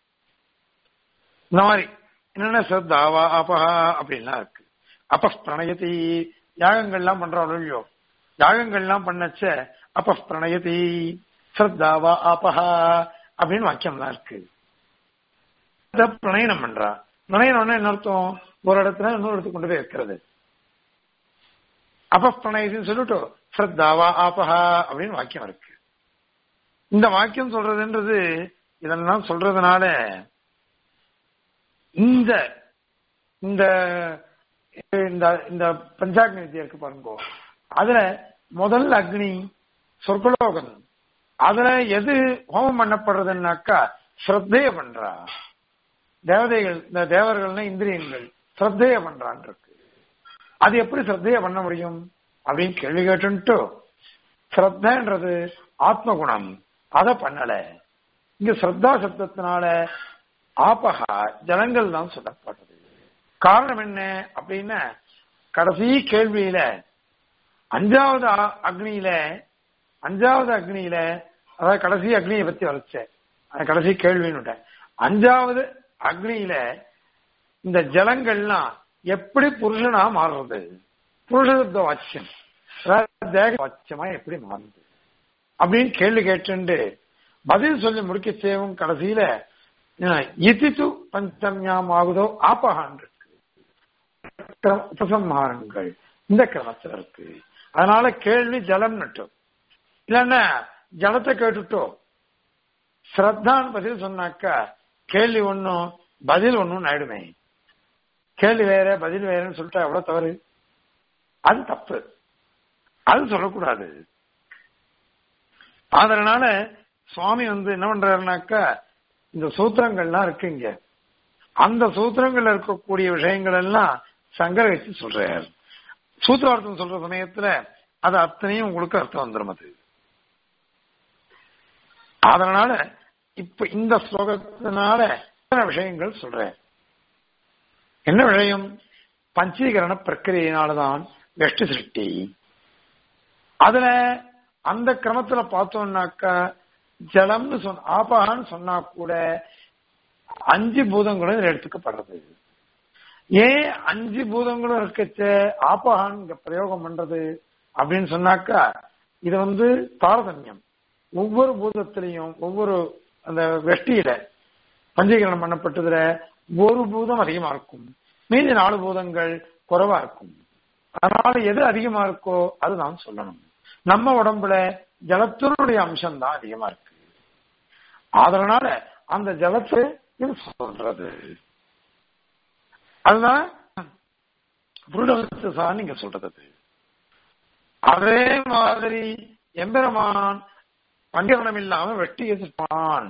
[SPEAKER 1] இந்த மாதிரி என்னென்ன ஸ்ரத்தாவா அபஹா அப்படின்லாம் இருக்கு அப்ப பிரணயதி யாகங்கள்லாம் பண்றோம் இல்லையோ யாகங்கள்லாம் பண்ணச்ச அப்ப பிரணயதி ஸ்ரத்தாவா ஆபஹா அப்படின்னு வாக்கியம்லாம் இருக்கு பிரணயனம் பண்றா பிரணயனம்னா என்ன அர்த்தம் ஒரு இடத்துல இன்னொரு இடத்துக்கு கொண்டு போய் வைக்கிறது அப்ப பிரணயத்தின்னு சொல்லிட்டு ஸ்ரத்தாவா ஆபஹா அப்படின்னு வாக்கியம் இருக்கு இந்த வாக்கியம் சொல்றதுன்றது இதெல்லாம் சொல்றதுனால இந்த இந்த இந்த இந்த பஞ்சாக்னி வித்தியா இருக்கு பாருங்க அதுல முதல் அக்னி சொர்க்கலோகம் அதுல எது ஹோமம் பண்ணப்படுறதுன்னாக்கா ஸ்ரத்தைய பண்றா தேவதைகள் இந்த தேவர்கள்னா இந்திரியங்கள் ஸ்ரத்தைய பண்றான் இருக்கு அது எப்படி ஸ்ரத்தைய பண்ண முடியும் அப்படின்னு கேள்வி கேட்டுன்ட்டு ஸ்ரத்தன்றது ஆத்ம குணம் அதை பண்ணல இங்க ஸ்ரத்தா சப்தத்தினால ஆபகா ஜலங்கள் தான் சொல்லப்பட்டது காரணம் என்ன அப்படின்னா கடைசி கேள்வியில அஞ்சாவது அ- அக்னியில அஞ்சாவது அக்னியில அதாவது கடைசி அக்னியை பத்தி வரைச்சேன் அது கடைசி கேள்வின்னு அஞ்சாவது அக்னியில இந்த ஜலங்கள்லாம் எப்படி புருஷனா மாறுறது புருஷத்த வாட்சியம் அதாவது தேக வாட்சியமா எப்படி மாறுது அப்படின்னு கேள்வி கேட்டுண்டு பதில் சொல்லி முடிக்க செய்வும் கடைசியில இதித்து பஞ்சம்யாம் ஆகுதோ ஆபகான் இருக்கு கிர- உபசம்ஹாரங்கள் இந்த கிரமத்துல இருக்கு அதனால கேள்வி ஜலம் நட்டும் இல்லன்னா ஜலத்தை கேட்டுட்டோ ஸ்ரத்தான் பதில் சொன்னாக்கா கேள்வி ஒண்ணும் பதில் ஒண்ணும் ஆயிடுமே கேள்வி வேற பதில் வேறன்னு சொல்லிட்டா எவ்வளவு தவறு அது தப்பு அது சொல்லக்கூடாது அதனால சுவாமி வந்து என்ன பண்றாருனாக்கா இந்த சூத்திரங்கள்லாம் இருக்கு இங்க அந்த சூத்திரங்கள்ல இருக்கக்கூடிய விஷயங்கள் எல்லாம் சங்கரகிச்சு சொல்றார் சூத்திரார்த்தம் சொல்ற சமயத்துல அது அத்தனையும் உங்களுக்கு அர்த்தம் வந்துடும் அது அதனால இப்ப இந்த ஸ்லோகத்தினால எத்தனை விஷயங்கள் சொல்றேன் என்ன விஷயம் பஞ்சீகரண பிரக்கிரியினாலதான் வெஷ்டி சிருஷ்டி அதுல அந்த கிரமத்துல பார்த்தோம்னாக்கா ஜலம்னு சொன்ன ஆபான்னு சொன்னா கூட அஞ்சு பூதங்களும் இதுல எடுத்துக்கப்படுறது ஏன் அஞ்சு பூதங்களும் இருக்கச்ச ஆபகான் இங்க பிரயோகம் பண்றது அப்படின்னு சொன்னாக்கா இது வந்து தாரதமியம் ஒவ்வொரு பூதத்திலையும் ஒவ்வொரு அந்த வெஷ்டியில பஞ்சீகரணம் பண்ணப்பட்டதுல ஒரு பூதம் அதிகமா இருக்கும் மீதி நாலு பூதங்கள் குறைவா இருக்கும் அதனால எது அதிகமா இருக்கோ அது நாம் சொல்லணும் நம்ம உடம்புல ஜலத்தினுடைய அம்சம் தான் அதிகமா இருக்கு அதனால அந்த ஜலத்தை இது சொல்றது அதுதான் புருடவத்து சார் நீங்க சொல்றது அது. அதே மாதிரி எம்பெருமான் பஞ்சகரணம் இல்லாம வெட்டி எதிர்ப்பான்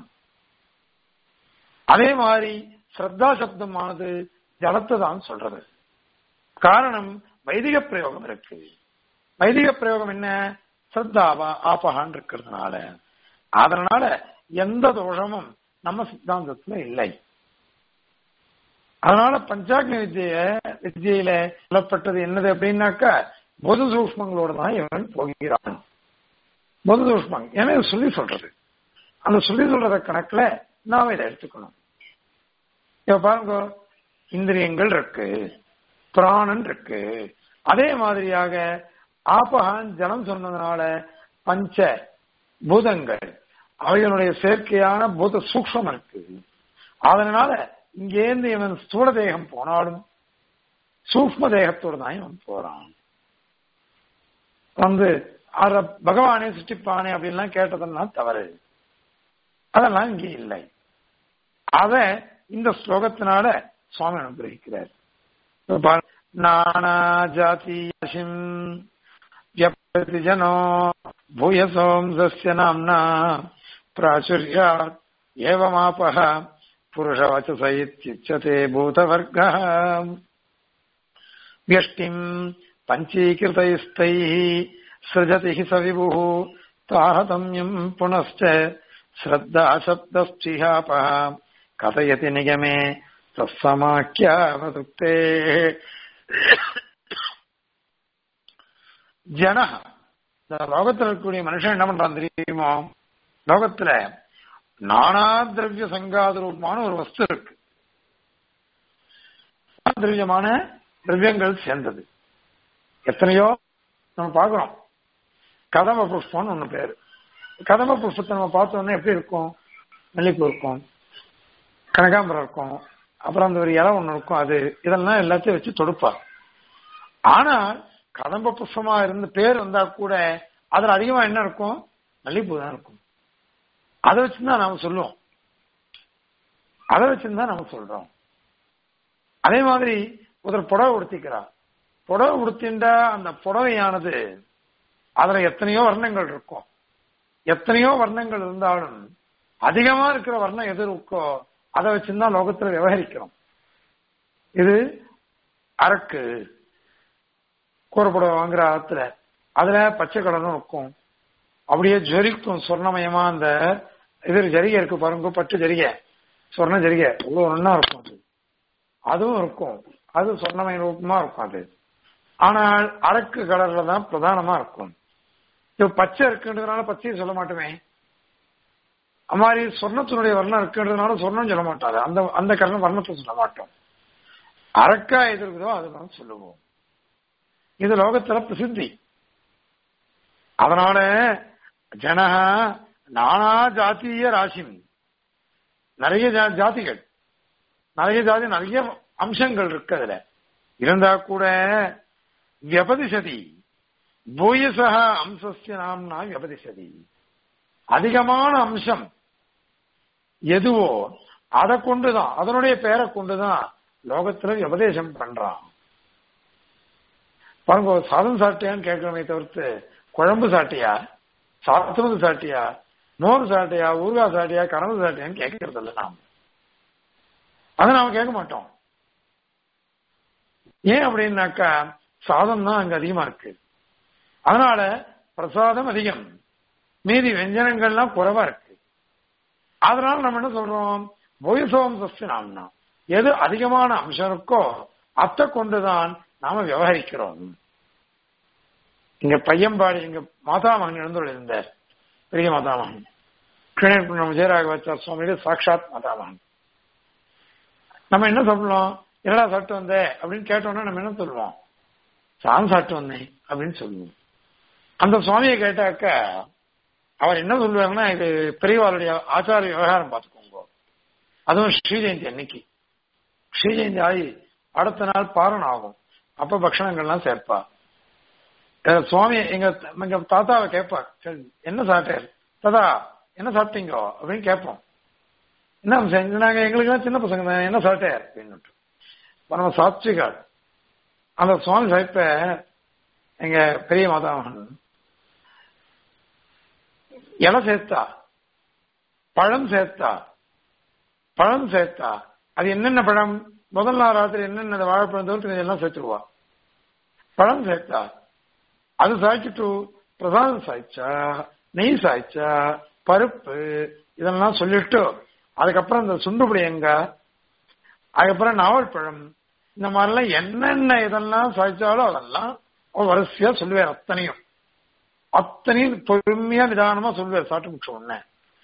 [SPEAKER 1] அதே மாதிரி ஸ்ரத்தா சப்தமானது ஜலத்தை தான் சொல்றது காரணம் வைதிக பிரயோகம் இருக்கு வைதிக பிரயோகம் என்ன ஸ்ரத்தாவா ஆபகான் இருக்கிறதுனால அதனால எந்த தோஷமும் நம்ம சித்தாந்தத்துல இல்லை அதனால பஞ்சாக்னி வித்திய வித்தியில சொல்லப்பட்டது என்னது அப்படின்னாக்கா பொது சூக்மங்களோட தான் இவன் போகிறான் பொது சூக்மம் ஏன்னா இது சொல்லி சொல்றது அந்த சொல்லி சொல்றத கணக்குல நாம இதை எடுத்துக்கணும் இப்ப பாருங்க இந்திரியங்கள் இருக்கு பிராணன் இருக்கு அதே மாதிரியாக ஆபகான் ஜலம் சொன்னதுனால பஞ்ச பூதங்கள் அவைகளுடைய சேர்க்கையான பூத சூக்ஷம் இருக்கு அதனால இங்கேருந்து இவன் ஸ்தூல தேகம் போனாலும் சூக்ம தேகத்தோடு தான் இவன் போறான் வந்து அத பகவானே சிருஷ்டிப்பானே அப்படின்லாம் கேட்டதெல்லாம் தவறு அதெல்லாம் இங்கே இல்லை அத இந்த ஸ்லோகத்தினால சுவாமி அனுகிரகிக்கிறார் இப்ப பாரு, நானா ஜாதியசிம் வியப்தி ஜனோ பூயசோம்சஸ்ய நாம்னா பிராச்சுர்யாத் ஏவமாபஹ புருஷவச்சச இத்யுच्यते பூதவர்கः व्यष्टिम् पञ्चीकृतैस्तैः सृजति हि स विभुः तारतम्यम् पुनश्च श्रद्धाशब्दश्चिहापः कथयति निगमे तत्समाख्यावदुक्ते ஜன இந்த லோகத்துல இருக்கக்கூடிய மனுஷன் என்ன பண்றான் தெரியுமோ லோகத்துல நானா திரவிய சங்காத ரூபமான ஒரு வஸ்து இருக்கு திரவியமான திரவியங்கள் சேர்ந்தது எத்தனையோ நம்ம பார்க்கிறோம் கதம்ப புஷ்பம்னு ஒண்ணு பேரு கதம்ப புஷ்பத்தை நம்ம பார்த்தோம்னா எப்படி இருக்கும் மல்லிப்பூ இருக்கும் கனகாம்பரம் இருக்கும் அப்புறம் அந்த ஒரு இலை ஒண்ணு இருக்கும் அது இதெல்லாம் எல்லாத்தையும் வச்சு தொடுப்பா ஆனா கதம்ப புஷ்பமா இருந்த பேர் வந்தா கூட அதுல அதிகமா என்ன இருக்கும் மல்லிப்பூ தான் இருக்கும் அதை வச்சுதான் நாம சொல்லுவோம் அதை வச்சுதான் நாம சொல்றோம் அதே மாதிரி ஒருத்தர் புடவை உடுத்திக்கிறா புடவை உடுத்தின்ற அந்த புடவையானது அதுல எத்தனையோ வர்ணங்கள் இருக்கும் எத்தனையோ வர்ணங்கள் இருந்தாலும் அதிகமா இருக்கிற வர்ணம் எது இருக்கோ அதை வச்சுதான் லோகத்துல விவகரிக்கிறோம் இது அரக்கு கூறப்புடவை வாங்குற ஆத்துல அதுல பச்சை கலரும் இருக்கும் அப்படியே ஜொலிக்கும் சொர்ணமயமா அந்த இது ஜரிகை இருக்கு பாருங்க பட்டு ஜரிகை சொர்ண ஜரிகை அவ்வளோ ஒன்னா இருக்கும் அது அதுவும் இருக்கும் அது சொர்ணமய ரூபமா இருக்கும் அது ஆனால் அரக்கு கலர்ல தான் பிரதானமா இருக்கும் இப்போ பச்சை இருக்குன்றதுனால பச்சையை சொல்ல மாட்டோமே அது மாதிரி சொர்ணத்தினுடைய வர்ணம் இருக்குன்றதுனால சொர்ணம் சொல்ல மாட்டாரு அந்த அந்த கலர் வர்ணத்தை சொல்ல மாட்டோம் அரக்கா எது இருக்குதோ அதுதான் சொல்லுவோம் இது லோகத்துல பிரசித்தி அதனால ஜனஹா நானா ஜாத்திய ராசி நிறைய ஜா- ஜாதிகள் நிறைய ஜாதி நிறைய அம்சங்கள் இருக்கு அதுல இருந்தா கூட வியபதிசதி பூயசக அம்சஸ்ய நாம்னா வியபதிசதி அதிகமான அம்சம் எதுவோ அதை கொண்டுதான் அதனுடைய பேரை கொண்டுதான் லோகத்துல உபதேசம் பண்றான் பாருங்க ஒரு சாதம் சாட்டியான்னு கேட்கிறோமே தவிர்த்து குழம்பு சாட்டியா சாத்துனது சாட்டியா மோர் சாட்டியா ஊறுகாய் சாட்டியா கனவு சாட்டியான்னு கேட்கறது இல்லை நாம் அதை நாம கேட்க மாட்டோம் ஏன் அப்படின்னாக்கா சாதம் தான் அங்க அதிகமா இருக்கு அதனால பிரசாதம் அதிகம் மீதி வெஞ்சனங்கள்லாம் குறைவா இருக்கு அதனால நம்ம என்ன சொல்றோம் போயசோம் சஸ்தினாம்னா எது அதிகமான அம்சம் இருக்கோ அத்தை கொண்டுதான் நாம விவகரிக்கிறோம் இங்க பையன்பாடி இங்க மாதாமகன் எழுந்துள்ள இருந்தார் பெரிய மாதாமகன் கிணறு விஜயராகவாச்சார் சுவாமியுடைய சாட்சாத் மாதாமகன் நம்ம என்ன சொல்லலாம் என்னடா சாப்பிட்டு வந்த அப்படின்னு கேட்டோம்னா நம்ம என்ன சொல்லுவோம் சாதம் சாப்பிட்டு வந்தேன் அப்படின்னு சொல்லுவோம் அந்த சுவாமியை கேட்டாக்க அவர் என்ன சொல்லுவாருன்னா இது பெரியவாளுடைய ஆச்சார விவகாரம் பார்த்துக்கோங்க அதுவும் ஸ்ரீஜெயந்தி அன்னைக்கு ஸ்ரீஜெயந்தி ஆகி அடுத்த நாள் பாரணம் ஆகும் அப்ப பக்ஷணங்கள்லாம் சேர்ப்பா அஹ் சுவாமி எங்க எங்க தாத்தாவை கேட்பா சரி, என்ன சாப்பிட்டாரு தாத்தா என்ன சாப்பிட்டீங்க அப்படின்னு கேட்போம் என்ன செஞ்சு நாங்க எங்களுக்கு சின்ன பசங்க தான் என்ன சாப்பிட்டார் அப்படின்னு இப்ப நம்ம சாத்விகால் அந்த சுவாமி சாப்பிட்ட எங்க பெரிய மாதாமகன் இலை சேர்த்தா பழம் சேர்த்தா பழம் சேர்த்தா அது என்னென்ன பழம் முதல் நாள் ராத்திரி என்னென்ன வாழைப்பழம் தவிர்த்து எல்லாம் சேர்த்துருவா பழம் சேர்த்தா அது சாய்ச்சிட்டு பிரசாதம் சாய்ச்சா நெய் சாய்ச்சா பருப்பு இதெல்லாம் சொல்லிட்டு அதுக்கப்புறம் இந்த சுண்டுபுடி எங்க அதுக்கப்புறம் நாவல் பழம் இந்த மாதிரிலாம் என்னென்ன இதெல்லாம் சாய்ச்சாலும் அதெல்லாம் அவர் வரிசையா சொல்லுவார் அத்தனையும் அத்தனையும் பொறுமையா நிதானமா சொல்லுவார் சாட்டு முச்ச உடனே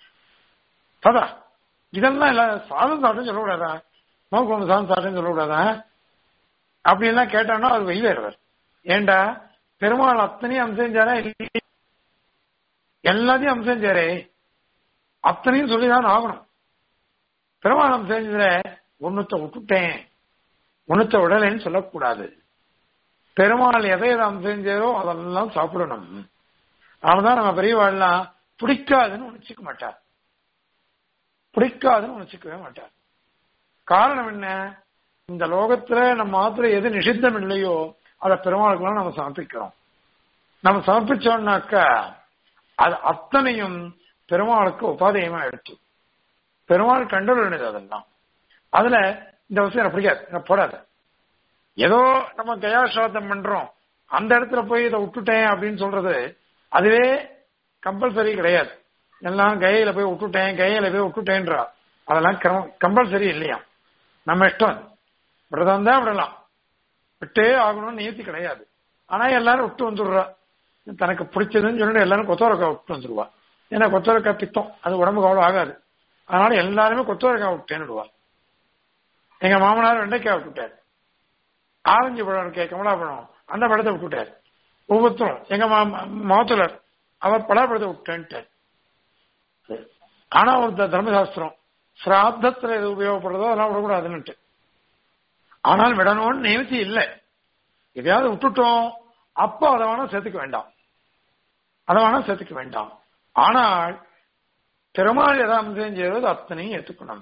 [SPEAKER 1] சதா இதெல்லாம் இல்ல சாதம் சாப்பிட்டு சொல்லக்கூடாதா நோக்கு ஒன்று சாதம் சாப்பிட்டுன்னு சொல்லக்கூடாதா அப்படி எல்லாம் கேட்டான்னா அவர் வெய்வேறுவர் ஏண்டா பெருமாள் அத்தனையும் அம்சஞ்சாரா இல்லையே எல்லாத்தையும் அம்சஞ்சாரே அத்தனையும் சொல்லிதான் ஆகணும் பெருமாள் அம்சஞ்சதுல ஒண்ணுத்த விட்டுட்டேன் ஒண்ணுத்த விடலைன்னு சொல்லக்கூடாது பெருமாள் எதை எதை அம்சஞ்சாரோ அதெல்லாம் சாப்பிடணும் அதனாலதான் நம்ம பெரியவாள்லாம் பிடிக்காதுன்னு நினைச்சுக்க மாட்டார் பிடிக்காதுன்னு நினைச்சுக்கவே மாட்டார் காரணம் என்ன இந்த லோகத்துல நம்ம மாத்திர எது நிஷித்தம் இல்லையோ அதை பெருமாளுக்கெல்லாம் நம்ம சமர்ப்பிக்கிறோம் நம்ம சமர்ப்பிச்சோம்னாக்கா அது அத்தனையும் பெருமாளுக்கு உபாதயமா எடுத்து பெருமாள் கண்டுள்ளது அதெல்லாம் அதுல இந்த விஷயம் எனக்கு பிடிக்காது எனக்கு போடாத ஏதோ நம்ம கயாசிராதம் பண்றோம் அந்த இடத்துல போய் இதை விட்டுட்டேன் அப்படின்னு சொல்றது அதுவே கம்பல்சரி கிடையாது எல்லாம் கையில போய் விட்டுட்டேன் கையில போய் விட்டுட்டேன்றா அதெல்லாம் கம்பல்சரி இல்லையா நம்ம இஷ்டம் விரதம் தான் விடலாம் விட்டே ஆகணும்னு நியத்தி கிடையாது ஆனா எல்லாரும் விட்டு வந்துடுறா தனக்கு பிடிச்சதுன்னு சொல்லிட்டு எல்லாரும் கொத்தவரக்காய் விட்டு வந்துருவா ஏன்னா கொத்தவரக்காய் பித்தம் அது உடம்புக்கு அவ்வளவு ஆகாது அதனால எல்லாருமே கொத்தவரக்காய் விட்டேன்னுடுவா எங்க மாமனார் வெண்டைக்காய் விட்டுட்டார் ஆரஞ்சு பழம் இருக்கே கமலா பழம் அந்த பழத்தை விட்டுட்டார் ஒவ்வொருத்தரும் எங்க மாத்துலர் அவர் பலாப்பழத்தை விட்டேன்ட்டார் ஆனா ஒரு தர்மசாஸ்திரம் சிராத்தத்துல எது உபயோகப்படுறதோ அதெல்லாம் விடக்கூடாதுன்னுட்டு ஆனால் விடணும்னு நியமித்தி இல்லை எதையாவது விட்டுட்டோம் அப்போ அதை வேணா சேர்த்துக்க வேண்டாம் அதை வேணா சேர்த்துக்க வேண்டாம் ஆனால் பெருமாள் எதாவது அம்சம் செய்வது அத்தனையும் ஏற்றுக்கணும்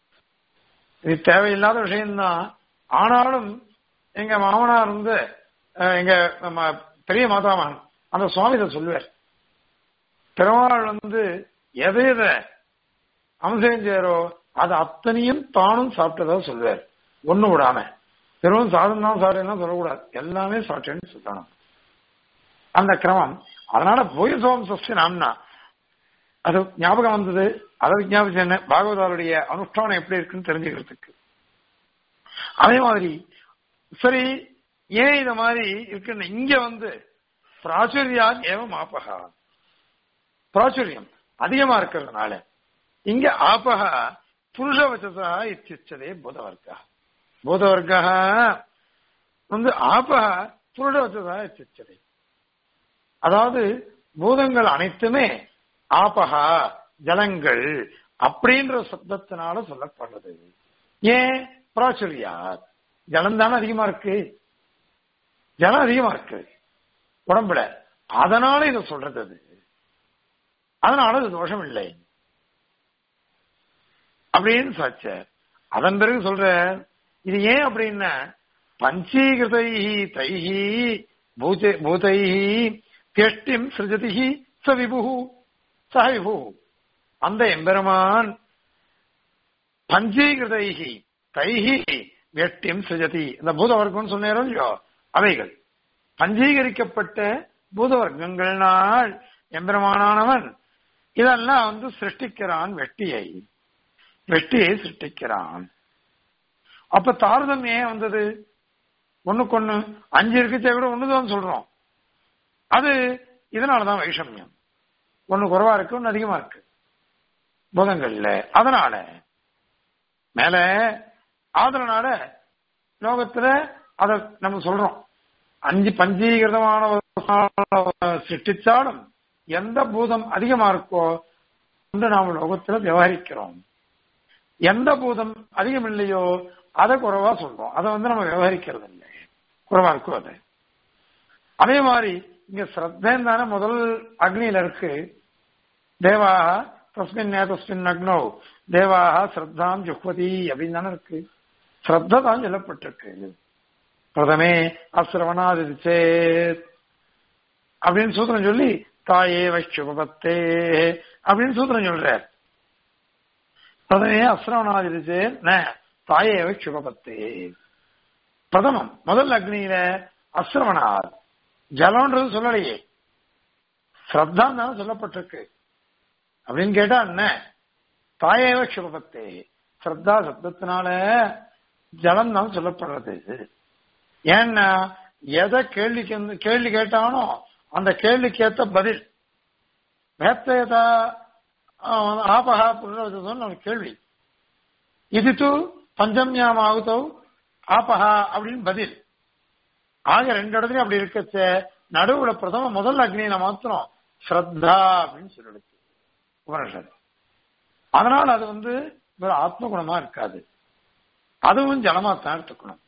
[SPEAKER 1] இது தேவையில்லாத விஷயம்தான் ஆனாலும் எங்க மாமனார் வந்து எங்க பெரிய மாதாமகன் அந்த சுவாமி இதை சொல்லுவார் பெருமாள் வந்து எதை எதை அம்சம் செய்யறோ அது அத்தனையும் தானும் சாப்பிட்டதா சொல்லுவார் ஒண்ணு விடாம வெறும் சாதம் தான் சாப்பிட்டேன்னா சொல்லக்கூடாது எல்லாமே சாப்பிட்டேன்னு சொல்லணும் அந்த கிரமம் அதனால போய் சோம் சஸ்தி நாம்னா அது ஞாபகம் வந்தது அதை ஞாபகம் என்ன பாகவதாருடைய அனுஷ்டானம் எப்படி இருக்குன்னு தெரிஞ்சுக்கிறதுக்கு அதே மாதிரி சரி ஏன் இந்த மாதிரி இருக்குன்னு இங்க வந்து பிராச்சுரியா ஏவம் ஆபகா பிராச்சுரியம் அதிகமா இருக்கிறதுனால இங்க ஆபகா புருஷவச்சதா இத்திச்சதே பூதவர்க்கா பூதவர்க்கா வந்து ஆபகா புருஷவச்சதா இத்திச்சதே அதாவது பூதங்கள் அனைத்துமே ஆபகா ஜலங்கள் அப்படின்ற சப்தத்தினால சொல்லப்படுறது ஏன் பிராச்சுரியா ஜலம் தானே அதிகமா இருக்கு ஜலம் அதிகமா இருக்கு உடம்புல அதனால இதை சொல்றது அது அதனால அது தோஷம் இல்லை அப்படின்னு சாச்ச அதன் பிறகு சொல்ற இது ஏன் அப்படின்னா பஞ்சீகிருதை தைஹி பூதே பூதைஹி தியஷ்டிம் சிருஜதிஹி ச விபுஹு ச விபு அந்த எம்பெருமான் பஞ்சீகிருதைஹி தைஹி வெட்டிம் சிருஜதி இந்த பூதவர்க்கம் சொன்னேரோ இல்லையோ அவைகள் பஞ்சீகரிக்கப்பட்ட பூதவர்க்கங்கள்னால் எம்பெருமானானவன் இதெல்லாம் வந்து சிருஷ்டிக்கிறான் வெட்டியை வெட்டியை சிருஷ்டிக்கிறான் அப்ப தாரதமியம் ஏன் வந்தது ஒண்ணுக்கு ஒண்ணு அஞ்சு இருக்குச்சே கூட ஒண்ணுதான் சொல்றோம் அது இதனாலதான் வைஷமியம் ஒண்ணு குறைவா இருக்கு ஒண்ணு அதிகமா இருக்கு பூதங்கள்ல அதனால மேல அதனால லோகத்துல அத நம்ம சொல்றோம் அஞ்சு பஞ்சீகிருதமான சிருஷ்டிச்சாலும் எந்த பூதம் அதிகமா இருக்கோ அந்த நாம் லோகத்துல விவகரிக்கிறோம் எந்த பூதம் அதிகம் இல்லையோ அதை குறைவா சொல்றோம் அதை வந்து நம்ம விவகரிக்கிறது இல்லை குறைவா இருக்கும் அது அதே மாதிரி இங்க ஸ்ரத்தேன் தானே முதல் அக்னியில இருக்கு தேவாக தஸ்மின் தஸ்மின் அக்னோ தேவாக ஸ்ரத்தாம் ஜுஹ்வதி அப்படின்னு தானே இருக்கு ஸ்ரத்த தான் சொல்லப்பட்டிருக்கு பிரதமே அசிரவணாதி சேத் அப்படின்னு சூத்திரம் சொல்லி தாயே வைஷ்யுபத்தே அப்படின்னு சூத்திரம் சொல்றார் பிரதமே அசிரவணாதி சேத் ந தாயே வைஷ்யுபத்தே பிரதமம் முதல் அக்னியில அசிரவணார் ஜலம்ன்றது சொல்லலையே ஸ்ரத்தான் தானே சொல்லப்பட்டிருக்கு அப்படின்னு கேட்டா என்ன தாயேவ சுபபத்தே ஸ்ரத்தா சப்தத்தினால ஜலம் தான் சொல்லப்படுறது ஏன்னா எதை கேள்விக்கு கேள்வி கேட்டானோ அந்த கேள்விக்கு ஏத்த பதில் வேத்தேதா ஆபகா புனர்வதம் நம்ம கேள்வி இது தூ பஞ்சம்யாம் ஆகுதோ ஆபஹா அப்படின்னு பதில் ஆக ரெண்டு இடத்துலயும் அப்படி இருக்கச்ச நடுவுல பிரதம முதல் அக்னியில மாத்திரம் ஸ்ரத்தா அப்படின்னு சொல்லிடுச்சு உபனிஷத் அதனால அது வந்து ஒரு ஆத்ம குணமா இருக்காது அதுவும் ஜலமா தான் எடுத்துக்கணும்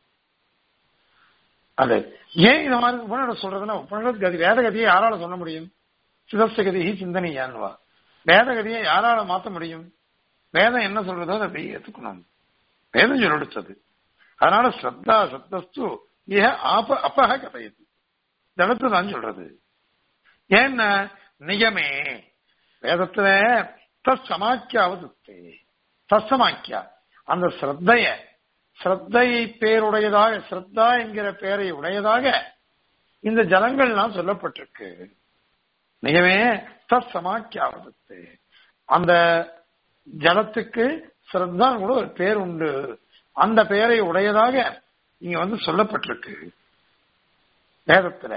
[SPEAKER 1] அது ஏன் இந்த மாதிரி உபனிடம் சொல்றதுன்னா உபனிடத் கதி வேத கதியை யாரால சொல்ல முடியும் சிதஸ்த கதி சிந்தனையான்வா வேத கதியை யாரால மாத்த முடியும் வேதம் என்ன சொல்றதோ அதை அப்படியே ஏத்துக்கணும் வேதம் சொல்லிடுச்சது அதனால ஸ்ரத்தா சத்தஸ்து ஏ ஆப அப்பக கதையது ஜலத்தை தான் சொல்றது ஏன்னா நியமே வேதத்துல தசமாக்கியாவது தசமாக்கியா அந்த ஸ்ரத்தைய ஸ்ரத்தை பேருடையதாக ஸ்ரத்தா என்கிற பெயரை உடையதாக இந்த ஜலங்கள்லாம் சொல்லப்பட்டிருக்கு நிகமே தற்சமாக்கியாவது அந்த ஜலத்துக்கு ஸ்ரத்தான் கூட ஒரு பேர் உண்டு அந்த பெயரை உடையதாக இங்க வந்து சொல்லப்பட்டிருக்கு வேதத்துல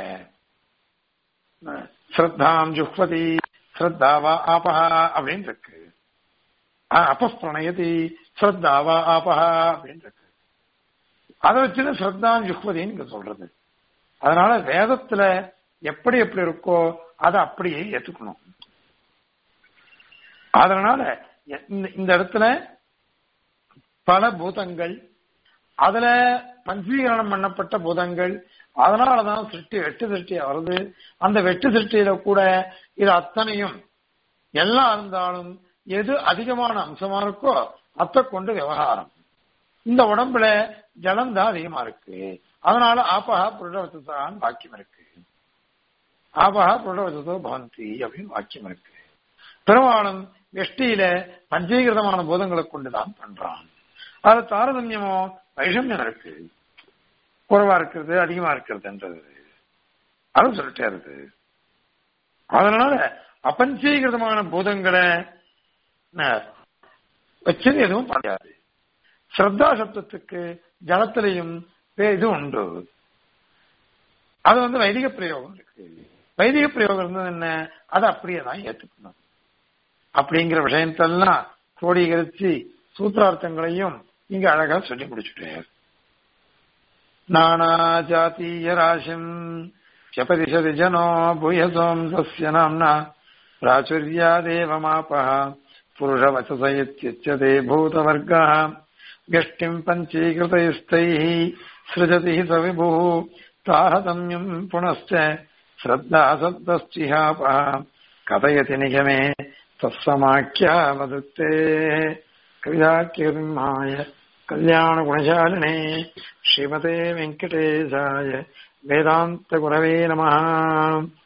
[SPEAKER 1] ஸ்ரத்தாம் ஜுஹ்வதி ஸ்ரத்தாவா ஆபஹா அப்படின்னு இருக்கு அபஸ்பிரணயதி ஸ்ரத்தாவா ஆபஹா அப்படின்னு இருக்கு அதை வச்சுன்னு ஸ்ரத்தாம் ஜுஹ்வதின்னு இங்க சொல்றது அதனால வேதத்துல எப்படி எப்படி இருக்கோ அதை அப்படியே ஏத்துக்கணும் அதனால இந்த இடத்துல பல பூதங்கள் அதுல பஞ்சீகரணம் பண்ணப்பட்ட பூதங்கள் அதனாலதான் சிருஷ்டி வெட்டு சிருஷ்டி வருது அந்த வெட்டு சிருஷ்டியில கூட இது அத்தனையும் எல்லாம் இருந்தாலும் எது அதிகமான அம்சமா இருக்கோ அத்தை கொண்டு விவகாரம் இந்த உடம்புல ஜலம் தான் அதிகமா இருக்கு அதனால ஆபகா புருடவத்தான் வாக்கியம் இருக்கு ஆபகா புருடவத்தோ பவந்தி அப்படின்னு வாக்கியம் இருக்கு பெரும்பாலும் வெஷ்டியில பஞ்சீகிருதமான பூதங்களை கொண்டுதான் பண்றான் அது தாரதமியமோ வைஷமியம் இருக்கு குறைவா இருக்கிறது அதிகமா இருக்கிறதுன்றது அது சொல்லிட்டே இருக்கு அதனால அபஞ்சீகிருதமான பூதங்களை என்ன, வச்சது எதுவும் பண்ணாது ஸ்ரத்தா சப்தத்துக்கு ஜலத்திலையும் வே- இது உண்டு அது வந்து வைதிக பிரயோகம் இருக்கு வைதிக பிரயோகம் இருந்தது என்ன அதை அப்படியே தான் ஏத்துக்கணும் அப்படிங்கிற விஷயத்தெல்லாம் கோடீகரிச்சு சூத்திரார்த்தங்களையும் இங்க அழகா சொல்லி முடிச்சுட்டார் நானா ஜாத்தீய ராசிம் ஜபதிஷதி ஜனோ பூயசோம் தஸ்ய நாம்னா प्राचुर्यादेवमापः पुरुषवचस इत्युच्यते भूतवर्गः व्यष्टिम् पञ्चीकृतैस्तैः सृजति हि स विभुः तारतम्यम् पुनश्च श्रद्धासद्दश्चिहापः कथयति निगमे तत्समाख्यावदुक्ते कविदाख्यसिंहाय कल्याणगुणशालिने श्रीमते वेङ्कटेशाय वेदान्तगुरवे नमः